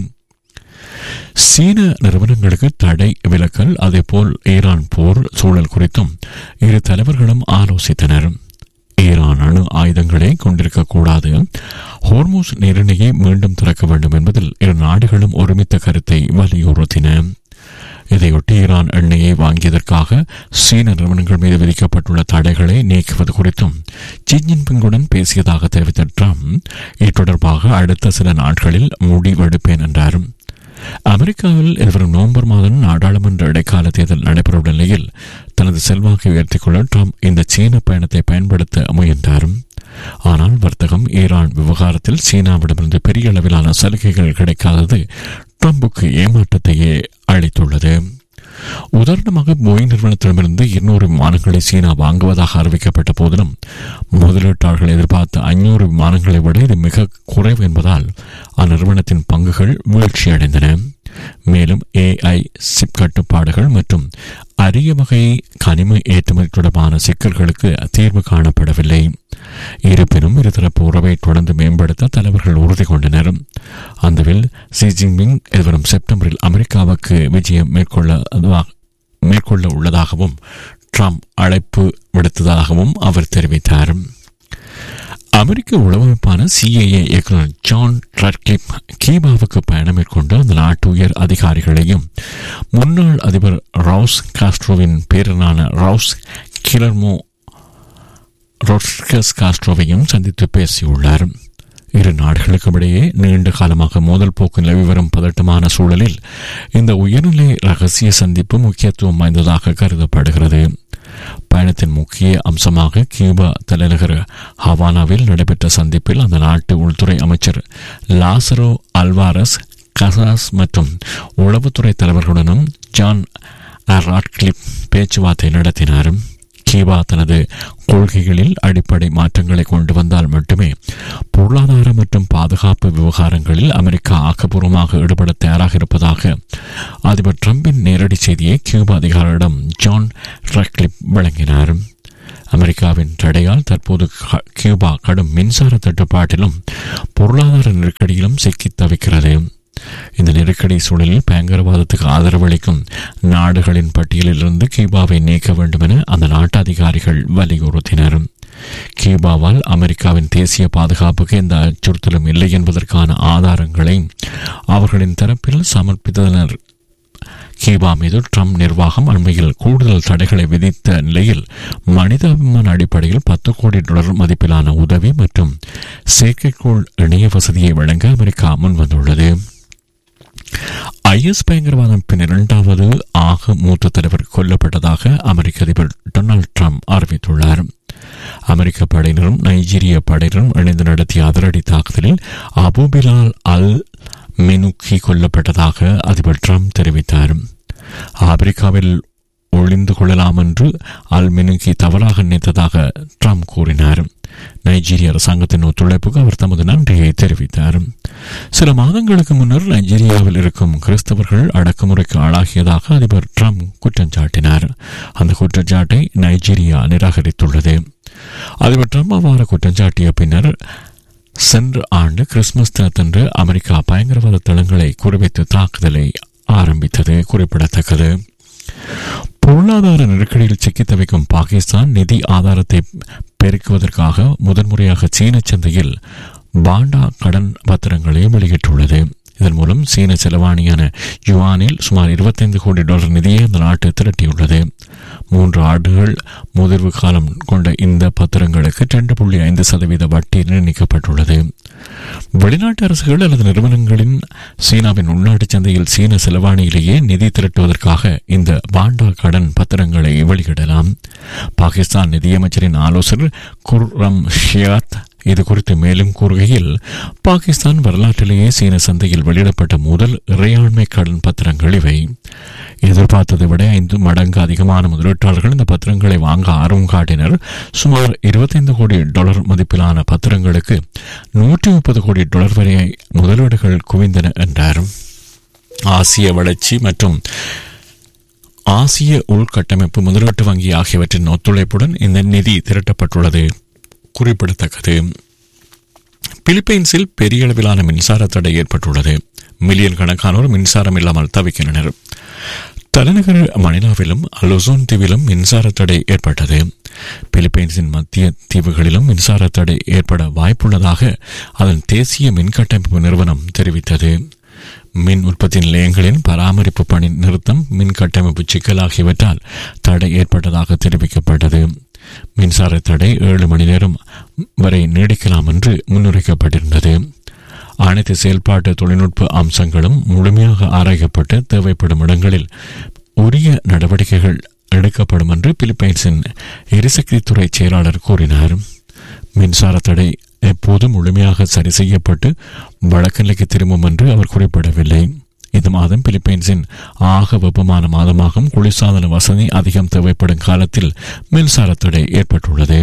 சீன நிறுவனங்களுக்கு தடை விலக்கல் அதேபோல் ஈரான் போர் சூழல் குறித்தும் இரு தலைவர்களும் ஆலோசித்தனர் ஈரான் அணு ஆயுதங்களை கொண்டிருக்கக்கூடாது ஹோர்மோஸ் நீரிணையை மீண்டும் திறக்க வேண்டும் என்பதில் இரு நாடுகளும் ஒருமித்த கருத்தை வலியுறுத்தின இதையொட்டி ஈரான் எண்ணெயை வாங்கியதற்காக சீன நிறுவனங்கள் மீது விதிக்கப்பட்டுள்ள தடைகளை நீக்குவது குறித்தும் ஜி ஜின்பிங்குடன் பேசியதாக தெரிவித்த ட்ரம்ப் இது தொடர்பாக அடுத்த சில நாட்களில் முடிவெடுப்பேன் என்றார் அமெரிக்காவில் எதிர்வரும் நவம்பர் மாதம் நாடாளுமன்ற இடைக்கால தேர்தல் நடைபெறவுள்ள நிலையில் தனது செல்வாக்கை உயர்த்திக் கொள்ள ட்ரம்ப் இந்த சீன பயணத்தை பயன்படுத்த முயன்றார் ஆனால் வர்த்தகம் ஈரான் விவகாரத்தில் சீனாவிடமிருந்து பெரிய அளவிலான சலுகைகள் கிடைக்காதது ட்ரம்புக்கு ஏமாற்றத்தையே அளித்துள்ளது உதாரணமாக போயிங் நிறுவனத்திடமிருந்து இருநூறு விமானங்களை சீனா வாங்குவதாக அறிவிக்கப்பட்ட போதிலும் முதலீட்டாளர்கள் எதிர்பார்த்த ஐநூறு விமானங்களை விட இது மிக குறைவு என்பதால் அந்நிறுவனத்தின் பங்குகள் வீழ்ச்சியடைந்தன மேலும் ஏஐ சிப் கட்டுப்பாடுகள் மற்றும் அரிய வகை கனிம ஏற்றுமதி தொடர்பான சிக்கல்களுக்கு தீர்வு காணப்படவில்லை இருப்பினும் இருதரப்பு உறவை தொடர்ந்து மேம்படுத்த தலைவர்கள் உறுதி கொண்டனர் அந்தவில் சி ஜின்பிங் எதிர்வரும் செப்டம்பரில் அமெரிக்காவுக்கு விஜயம் மேற்கொள்ள மேற்கொள்ள உள்ளதாகவும் ட்ரம்ப் அழைப்பு விடுத்ததாகவும் அவர் தெரிவித்தார் அமெரிக்க உளவமைப்பான சிஏஏ இயக்குநர் ஜான் ரட்கிப் கீபாவுக்கு பயணம் மேற்கொண்டு அந்த நாட்டு உயர் அதிகாரிகளையும் முன்னாள் அதிபர் ரவுஸ் காஸ்ட்ரோவின் பேரனான ரவுஸ் கிலர்மோ ரொட்கஸ் காஸ்ட்ரோவையும் சந்தித்து பேசியுள்ளார் இரு நாடுகளுக்கும் இடையே நீண்ட காலமாக மோதல் போக்கு நிலவி வரும் பதட்டமான சூழலில் இந்த உயர்நிலை ரகசிய சந்திப்பு முக்கியத்துவம் வாய்ந்ததாக கருதப்படுகிறது பயணத்தின் முக்கிய அம்சமாக கியூபா தலைநகர் ஹவானாவில் நடைபெற்ற சந்திப்பில் அந்த நாட்டு உள்துறை அமைச்சர் லாசரோ அல்வாரஸ் கசாஸ் மற்றும் உளவுத்துறை தலைவர்களுடனும் ஜான் ராட்கிளிப் பேச்சுவார்த்தை நடத்தினார் கியூபா தனது கொள்கைகளில் அடிப்படை மாற்றங்களை கொண்டு வந்தால் மட்டுமே பொருளாதார மற்றும் பாதுகாப்பு விவகாரங்களில் அமெரிக்கா ஆக்கப்பூர்வமாக ஈடுபட தயாராக இருப்பதாக அதிபர் டிரம்பின் நேரடி செய்தியை கியூபா அதிகாரியிடம் ஜான் ரக்லிப் வழங்கினார் அமெரிக்காவின் தடையால் தற்போது கியூபா கடும் மின்சார தட்டுப்பாட்டிலும் பொருளாதார நெருக்கடியிலும் சிக்கித் தவிக்கிறது இந்த நெருக்கடி சூழலில் பயங்கரவாதத்துக்கு ஆதரவளிக்கும் நாடுகளின் பட்டியலிலிருந்து கியூபாவை நீக்க வேண்டும் என அந்த நாட்டு அதிகாரிகள் வலியுறுத்தினர் கியூபாவால் அமெரிக்காவின் தேசிய பாதுகாப்புக்கு எந்த அச்சுறுத்தலும் இல்லை என்பதற்கான ஆதாரங்களை அவர்களின் தரப்பில் சமர்ப்பித்தனர் கியூபா மீது ட்ரம்ப் நிர்வாகம் அண்மையில் கூடுதல் தடைகளை விதித்த நிலையில் மனிதாபிமான அடிப்படையில் பத்து கோடி டாலர் மதிப்பிலான உதவி மற்றும் செயற்கைக்கோள் இணைய வசதியை வழங்க அமெரிக்கா முன்வந்துள்ளது ஐஎஸ் பயங்கரவாத அமைப்பின் இரண்டாவது ஆக மூத்த தலைவர் கொல்லப்பட்டதாக அமெரிக்க அதிபர் டொனால்டு ட்ரம்ப் அறிவித்துள்ளார் அமெரிக்க படையினரும் நைஜீரிய படையினரும் இணைந்து நடத்திய அதிரடி தாக்குதலில் அபுபிலால் அல் மெனுக்கி கொல்லப்பட்டதாக அதிபர் ட்ரம்ப் தெரிவித்தார் ஆப்பிரிக்காவில் ஒளிந்து கொள்ளலாம் என்று அல் மெனுக்கி தவறாக நினைத்ததாக ட்ரம்ப் கூறினார் நைஜீரிய அரசாங்கத்தின் ஒத்துழைப்புக்கு அவர் தமது நன்றியை தெரிவித்தார் சில மாதங்களுக்கு முன்னர் நைஜீரியாவில் இருக்கும் கிறிஸ்தவர்கள் அடக்குமுறைக்கு ஆளாகியதாக அதிபர் ட்ரம்ப் குற்றம் சாட்டினார் அந்த குற்றச்சாட்டை நைஜீரியா நிராகரித்துள்ளது அதிபர் ட்ரம்ப் அவ்வாறு குற்றம் சாட்டிய பின்னர் சென்ற ஆண்டு கிறிஸ்துமஸ் தினத்தன்று அமெரிக்கா பயங்கரவாத தளங்களை குறிவைத்து தாக்குதலை ஆரம்பித்தது குறிப்பிடத்தக்கது பொருளாதார நெருக்கடியில் சிக்கித் தவிக்கும் பாகிஸ்தான் நிதி ஆதாரத்தை பெருக்குவதற்காக முதன்முறையாக சீன சந்தையில் பாண்டா கடன் பத்திரங்களை வெளியிட்டுள்ளது இதன் மூலம் சீன செலவாணியான யுவானில் சுமார் இருபத்தைந்து கோடி டாலர் நிதியை அந்த நாட்டு திரட்டியுள்ளது மூன்று ஆண்டுகள் முதிர்வு காலம் கொண்ட இந்த பத்திரங்களுக்கு இரண்டு புள்ளி ஐந்து சதவீத வட்டி நிர்ணயிக்கப்பட்டுள்ளது வெளிநாட்டு அரசுகள் அல்லது நிறுவனங்களின் சீனாவின் உள்நாட்டு சந்தையில் சீன செலவாணியிலேயே நிதி திரட்டுவதற்காக இந்த பாண்டா கடன் பத்திரங்களை வெளியிடலாம் பாகிஸ்தான் நிதியமைச்சரின் ஆலோசகர் குர்ரம் ஷியாத் இது குறித்து மேலும் கூறுகையில் பாகிஸ்தான் வரலாற்றிலேயே சீன சந்தையில் வெளியிடப்பட்ட முதல் இறையாண்மை கடன் பத்திரங்கள் இவை எதிர்பார்த்ததை விட ஐந்து மடங்கு அதிகமான முதலீட்டாளர்கள் இந்த பத்திரங்களை வாங்க ஆர்வம் காட்டினர் சுமார் இருபத்தைந்து கோடி டாலர் மதிப்பிலான பத்திரங்களுக்கு நூற்றி முப்பது கோடி டாலர் வரை முதலீடுகள் குவிந்தன என்றார் ஆசிய வளர்ச்சி மற்றும் ஆசிய உள்கட்டமைப்பு முதலீட்டு வங்கி ஆகியவற்றின் ஒத்துழைப்புடன் இந்த நிதி திரட்டப்பட்டுள்ளது குறிப்பிடத்தக்கது பிலிப்பைன்ஸில் பெரிய அளவிலான மின்சார தடை ஏற்பட்டுள்ளது மில்லியன் கணக்கானோர் மின்சாரம் இல்லாமல் தவிக்கின்றனர் தலைநகர் மணிலாவிலும் அலுசோன் தீவிலும் மின்சார தடை ஏற்பட்டது பிலிப்பைன்ஸின் மத்திய தீவுகளிலும் மின்சார தடை ஏற்பட வாய்ப்புள்ளதாக அதன் தேசிய மின்கட்டமைப்பு நிறுவனம் தெரிவித்தது மின் உற்பத்தி நிலையங்களின் பராமரிப்பு பணி நிறுத்தம் மின் கட்டமைப்பு சிக்கல் ஆகியவற்றால் தடை ஏற்பட்டதாக தெரிவிக்கப்பட்டது மின்சார தடை ஏழு மணி நேரம் வரை நீடிக்கலாம் என்று முன்னுரைக்கப்பட்டிருந்தது அனைத்து செயல்பாட்டு தொழில்நுட்ப அம்சங்களும் முழுமையாக ஆராயப்பட்டு தேவைப்படும் இடங்களில் உரிய நடவடிக்கைகள் எடுக்கப்படும் என்று பிலிப்பைன்ஸின் எரிசக்தித்துறை செயலாளர் கூறினார் மின்சார தடை எப்போது முழுமையாக சரி செய்யப்பட்டு வழக்கு நிலைக்கு திரும்பும் என்று அவர் குறிப்பிடவில்லை இந்த மாதம் பிலிப்பைன்ஸின் ஆக வெப்பமான மாதமாகும் குளிர்சாதன வசதி அதிகம் தேவைப்படும் காலத்தில் மின்சார தடை ஏற்பட்டுள்ளது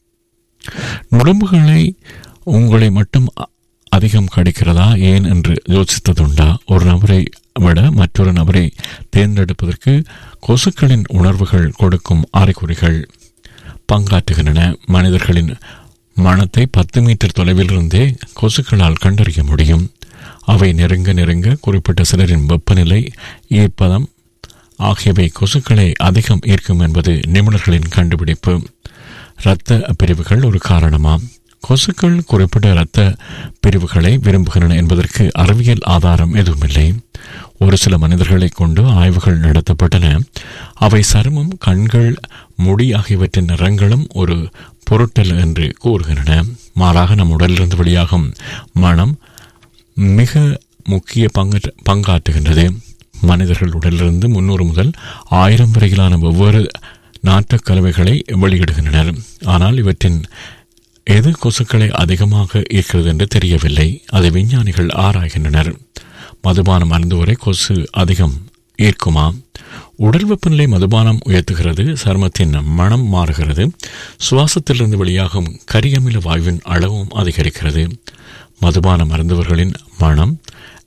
நுழம்புகளை உங்களை மட்டும் அதிகம் கடிக்கிறதா ஏன் என்று யோசித்ததுண்டா ஒரு நபரை விட மற்றொரு நபரை தேர்ந்தெடுப்பதற்கு கொசுக்களின் உணர்வுகள் கொடுக்கும் அறிகுறிகள் பங்காற்றுகின்றன மனிதர்களின் மனத்தை பத்து மீட்டர் தொலைவில் இருந்தே கொசுக்களால் கண்டறிய முடியும் அவை நெருங்க நெருங்க குறிப்பிட்ட சிலரின் வெப்பநிலை ஈர்ப்பதம் ஆகியவை கொசுக்களை அதிகம் ஈர்க்கும் என்பது நிபுணர்களின் கண்டுபிடிப்பு இரத்த பிரிவுகள் ஒரு காரணமாம் கொசுக்கள் குறிப்பிட்ட இரத்த பிரிவுகளை விரும்புகின்றன என்பதற்கு அறிவியல் ஆதாரம் எதுவுமில்லை ஒரு சில மனிதர்களை கொண்டு ஆய்வுகள் நடத்தப்பட்டன அவை சருமம் கண்கள் முடி ஆகியவற்றின் நிறங்களும் ஒரு பொருட்டல் என்று கூறுகின்றன மாறாக நம் உடலிலிருந்து வெளியாகும் மனம் மிக முக்கிய பங்கு பங்காற்றுகின்றது மனிதர்கள் உடலிலிருந்து முன்னூறு முதல் ஆயிரம் வரையிலான வெவ்வேறு நாட்டுக் கலவைகளை வெளியிடுகின்றனர் ஆனால் இவற்றின் எது கொசுக்களை அதிகமாக ஈர்க்கிறது என்று தெரியவில்லை அதை விஞ்ஞானிகள் ஆராய்கின்றனர் மதுபானம் அருந்துவரை கொசு அதிகம் ஈர்க்குமா உடல் வெப்பநிலை மதுபானம் உயர்த்துகிறது சருமத்தின் மனம் மாறுகிறது சுவாசத்திலிருந்து வெளியாகும் கரியமில வாயுவின் அளவும் அதிகரிக்கிறது மதுபானம் அருந்தவர்களின் மனம்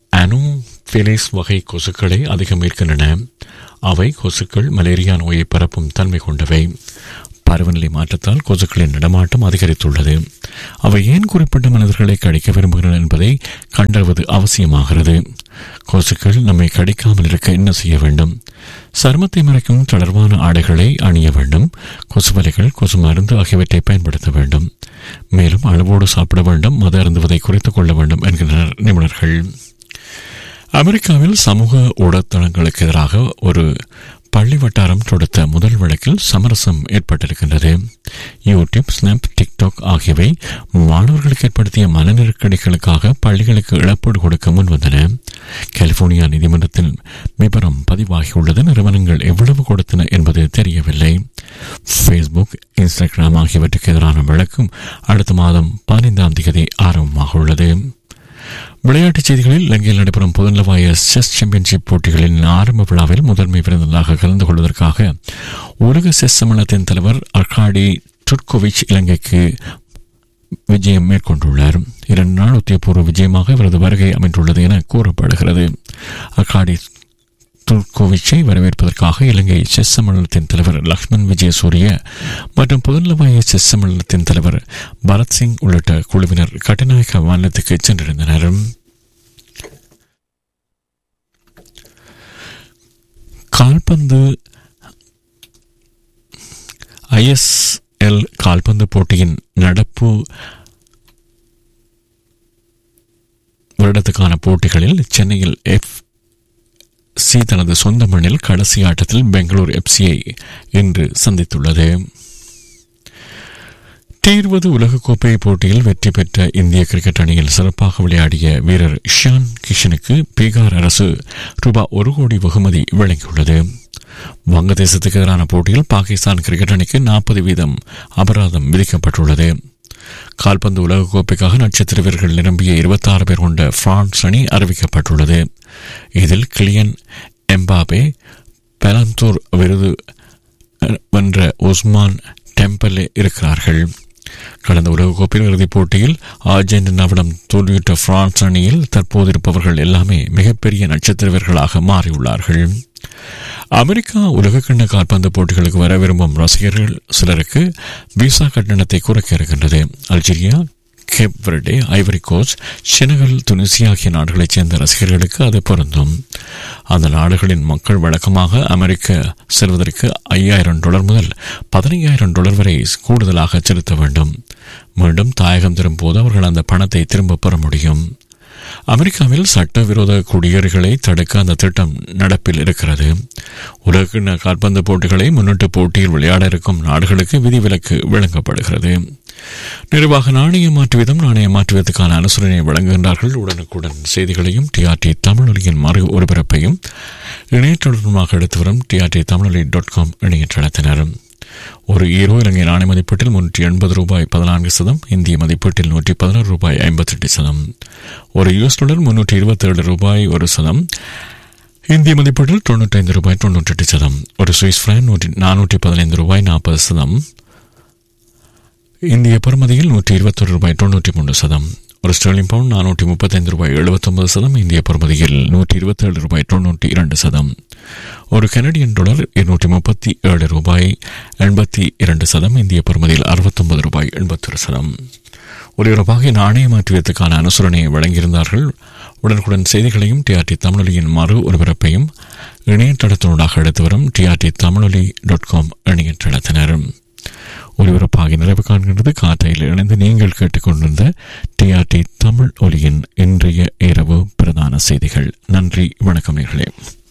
அனோஃபிலிஸ் வகை கொசுக்களை அதிகம் இருக்கின்றன அவை கொசுக்கள் மலேரியா நோயை பரப்பும் தன்மை கொண்டவை பருவநிலை மாற்றத்தால் கொசுக்களின் நடமாட்டம் அதிகரித்துள்ளது அவை ஏன் குறிப்பிட்ட மனிதர்களை கடிக்க விரும்புகின்றன என்பதை கண்டறிவது அவசியமாகிறது கொசுக்கள் நம்மை கடிக்காமல் இருக்க என்ன செய்ய வேண்டும் சருமத்தை மறைக்கும் தளர்வான ஆடைகளை அணிய வேண்டும் கொசு வலைகள் கொசு மருந்து ஆகியவற்றை பயன்படுத்த வேண்டும் மேலும் அளவோடு சாப்பிட வேண்டும் மது அருந்துவதை குறைத்துக் கொள்ள வேண்டும் என்கின்றனர் நிபுணர்கள் அமெரிக்காவில் சமூக ஊடகத்தளங்களுக்கு எதிராக ஒரு பள்ளி வட்டாரம் தொடுத்த முதல் வழக்கில் சமரசம் ஏற்பட்டிருக்கின்றது யூடியூப் ஸ்னாப் டிக்டாக் ஆகியவை மாணவர்களுக்கு ஏற்படுத்திய மன நெருக்கடிகளுக்காக பள்ளிகளுக்கு இழப்பீடு கொடுக்க முன்வந்தன கலிபோர்னியா நீதிமன்றத்தில் விவரம் பதிவாகியுள்ளது நிறுவனங்கள் எவ்வளவு கொடுத்தன என்பது தெரியவில்லை ஃபேஸ்புக் இன்ஸ்டாகிராம் ஆகியவற்றுக்கு எதிரான வழக்கும் அடுத்த மாதம் பதினைந்தாம் தேதி ஆரம்பமாக உள்ளது விளையாட்டுச் செய்திகளில் இலங்கையில் நடைபெறும் பொதுநலவாய செஸ் சாம்பியன்ஷிப் போட்டிகளின் ஆரம்ப விழாவில் முதன்மை விருந்தினராக கலந்து கொள்வதற்காக உலக செஸ் சம்மேளனத்தின் தலைவர் அர்காடி டுர்கோவிச் இலங்கைக்கு விஜயம் மேற்கொண்டுள்ளார் இரண்டு நாள் உத்தியபூர்வ விஜயமாக இவரது வருகை அமைந்துள்ளது என கூறப்படுகிறது அர்காடி துர்கோவிச்சை வரவேற்பதற்காக இலங்கை செஸ் சம்மேளனத்தின் தலைவர் லக்ஷ்மண் விஜயசூரிய மற்றும் பொதுநலவாய செஸ் சம்மேளனத்தின் தலைவர் பரத் சிங் உள்ளிட்ட குழுவினர் கட்டநாயக்க மாநிலத்துக்கு சென்றிருந்தனர் கால்பந்து ஐஎஸ்எல் கால்பந்து போட்டியின் நடப்பு வருடத்துக்கான போட்டிகளில் சென்னையில் எஃப் சி தனது சொந்த மண்ணில் கடைசி ஆட்டத்தில் பெங்களூர் எஃப்சியை இன்று சந்தித்துள்ளது டி இருபது உலகக்கோப்பை போட்டியில் வெற்றி பெற்ற இந்திய கிரிக்கெட் அணியில் சிறப்பாக விளையாடிய வீரர் ஷான் கிஷனுக்கு பீகார் அரசு ரூபாய் ஒரு கோடி வெகுமதி வழங்கியுள்ளது வங்கதேசத்துக்கு எதிரான போட்டியில் பாகிஸ்தான் கிரிக்கெட் அணிக்கு நாற்பது வீதம் அபராதம் விதிக்கப்பட்டுள்ளது கால்பந்து உலகக்கோப்பைக்காக நட்சத்திர வீரர்கள் நிரம்பிய இருபத்தாறு பேர் கொண்ட பிரான்ஸ் அணி அறிவிக்கப்பட்டுள்ளது இதில் கிளியன் எம்பாபே பெலந்தூர் விருது வென்ற உஸ்மான் டெம்பலே இருக்கிறார்கள் கடந்த உலகக்கோப்பையில் இறுதிப் போட்டியில் அர்ஜென்டினாவிடம் தோல்வியுற்ற பிரான்ஸ் அணியில் தற்போது இருப்பவர்கள் எல்லாமே மிகப்பெரிய நட்சத்திர வீரர்களாக மாறியுள்ளார்கள் அமெரிக்கா உலகக்கிண்ண கால்பந்து போட்டிகளுக்கு வர விரும்பும் ரசிகர்கள் சிலருக்கு விசா கட்டணத்தை குறைக்க இருக்கின்றது Algeria Cape Verde Ivory Coast Senegal Tunisia ஆகிய நாடுகளைச் சேர்ந்த ரசிகர்களுக்கு அது பொருந்தும் அந்த நாடுகளின் மக்கள் வழக்கமாக அமெரிக்க செல்வதற்கு ஐயாயிரம் டாலர் முதல் பதினையாயிரம் டாலர் வரை கூடுதலாக செலுத்த வேண்டும் மீண்டும் தாயகம் திரும்பும்போது அவர்கள் அந்த பணத்தை திரும்ப பெற முடியும் அமெரிக்காவில் சட்டவிரோத குடியேறிகளை தடுக்க அந்த திட்டம் நடப்பில் இருக்கிறது உலக கால்பந்து போட்டிகளை முன்னிட்டு போட்டியில் விளையாட இருக்கும் நாடுகளுக்கு விதிவிலக்கு வழங்கப்படுகிறது நிர்வாக நாணய மாற்று வீதம் நாணய மாற்று வீதத்துக்கான அனுசரணை வழங்குகின்றார்கள் உடனுக்குடன் செய்திகளையும் டிஆர்டி தமிழொலியின் மறு ஒலிபரப்பையும் இணையத்தொடர்பாக எடுத்து வரும் டிஆர்டி தமிழொலி டாட் காம் இணையதளத்தினரும் ஒரு ஈரோ இலங்கை நாணய மதிப்பீட்டில் முன்னூற்றி எண்பது ரூபாய் பதினான்கு சதம் இந்திய மதிப்பீட்டில் நூற்றி பதினாறு ரூபாய் ஐம்பத்தெட்டு சதம் ஒரு யூஎஸ் டாலர் முன்னூற்றி இருபத்தேழு ரூபாய் ஒரு சதம் இந்திய மதிப்பீட்டில் தொண்ணூற்றைந்து ரூபாய் தொண்ணூற்றெட்டு சதம் ஒரு சுவிஸ் பிரான் நூற்றி நானூற்றி பதினைந்து ரூபாய் நாற்பது சதம் இந்திய பெறுமதியில் நூற்றி இருபத்தொரு ரூபாய் தொண்ணூற்றி மூன்று சதம் ஒரு ஸ்டெர்லிங் பவுண்ட் நானூற்றி முப்பத்தைந்து ரூபாய் எழுபத்தொன்பது சதம் இந்திய பெறுமதியில் நூற்றி இருபத்தேழு ரூபாய் தொண்ணூற்றி இரண்டு சதம் ஒரு கனடியன் டாலர் இருநூற்றி முப்பத்தி ஏழு ரூபாய் எண்பத்தி இரண்டு சதம் இந்திய பெறுமதியில் அறுபத்தொன்பது ரூபாய் எண்பத்தொரு சதம் ஒலிபரப்பாக நாணய மாற்றுவதற்கான அனுசரணையை வழங்கியிருந்தார்கள் உடனுக்குடன் செய்திகளையும் டிஆர்டி தமிழொலியின் மறு ஒலிபரப்பையும் இணையதளத்தினூடாக எடுத்து வரும் டிஆர்டி தமிழொலி டாட் காம் இணையதளத்தினர் ஒலிபரப்பாகி நிறைவு காண்கின்றது காற்றையில் இணைந்து நீங்கள் கேட்டுக்கொண்டிருந்த டிஆர்டி தமிழ் ஒலியின் இன்றைய இரவு பிரதான செய்திகள் நன்றி வணக்கம் நேர்களே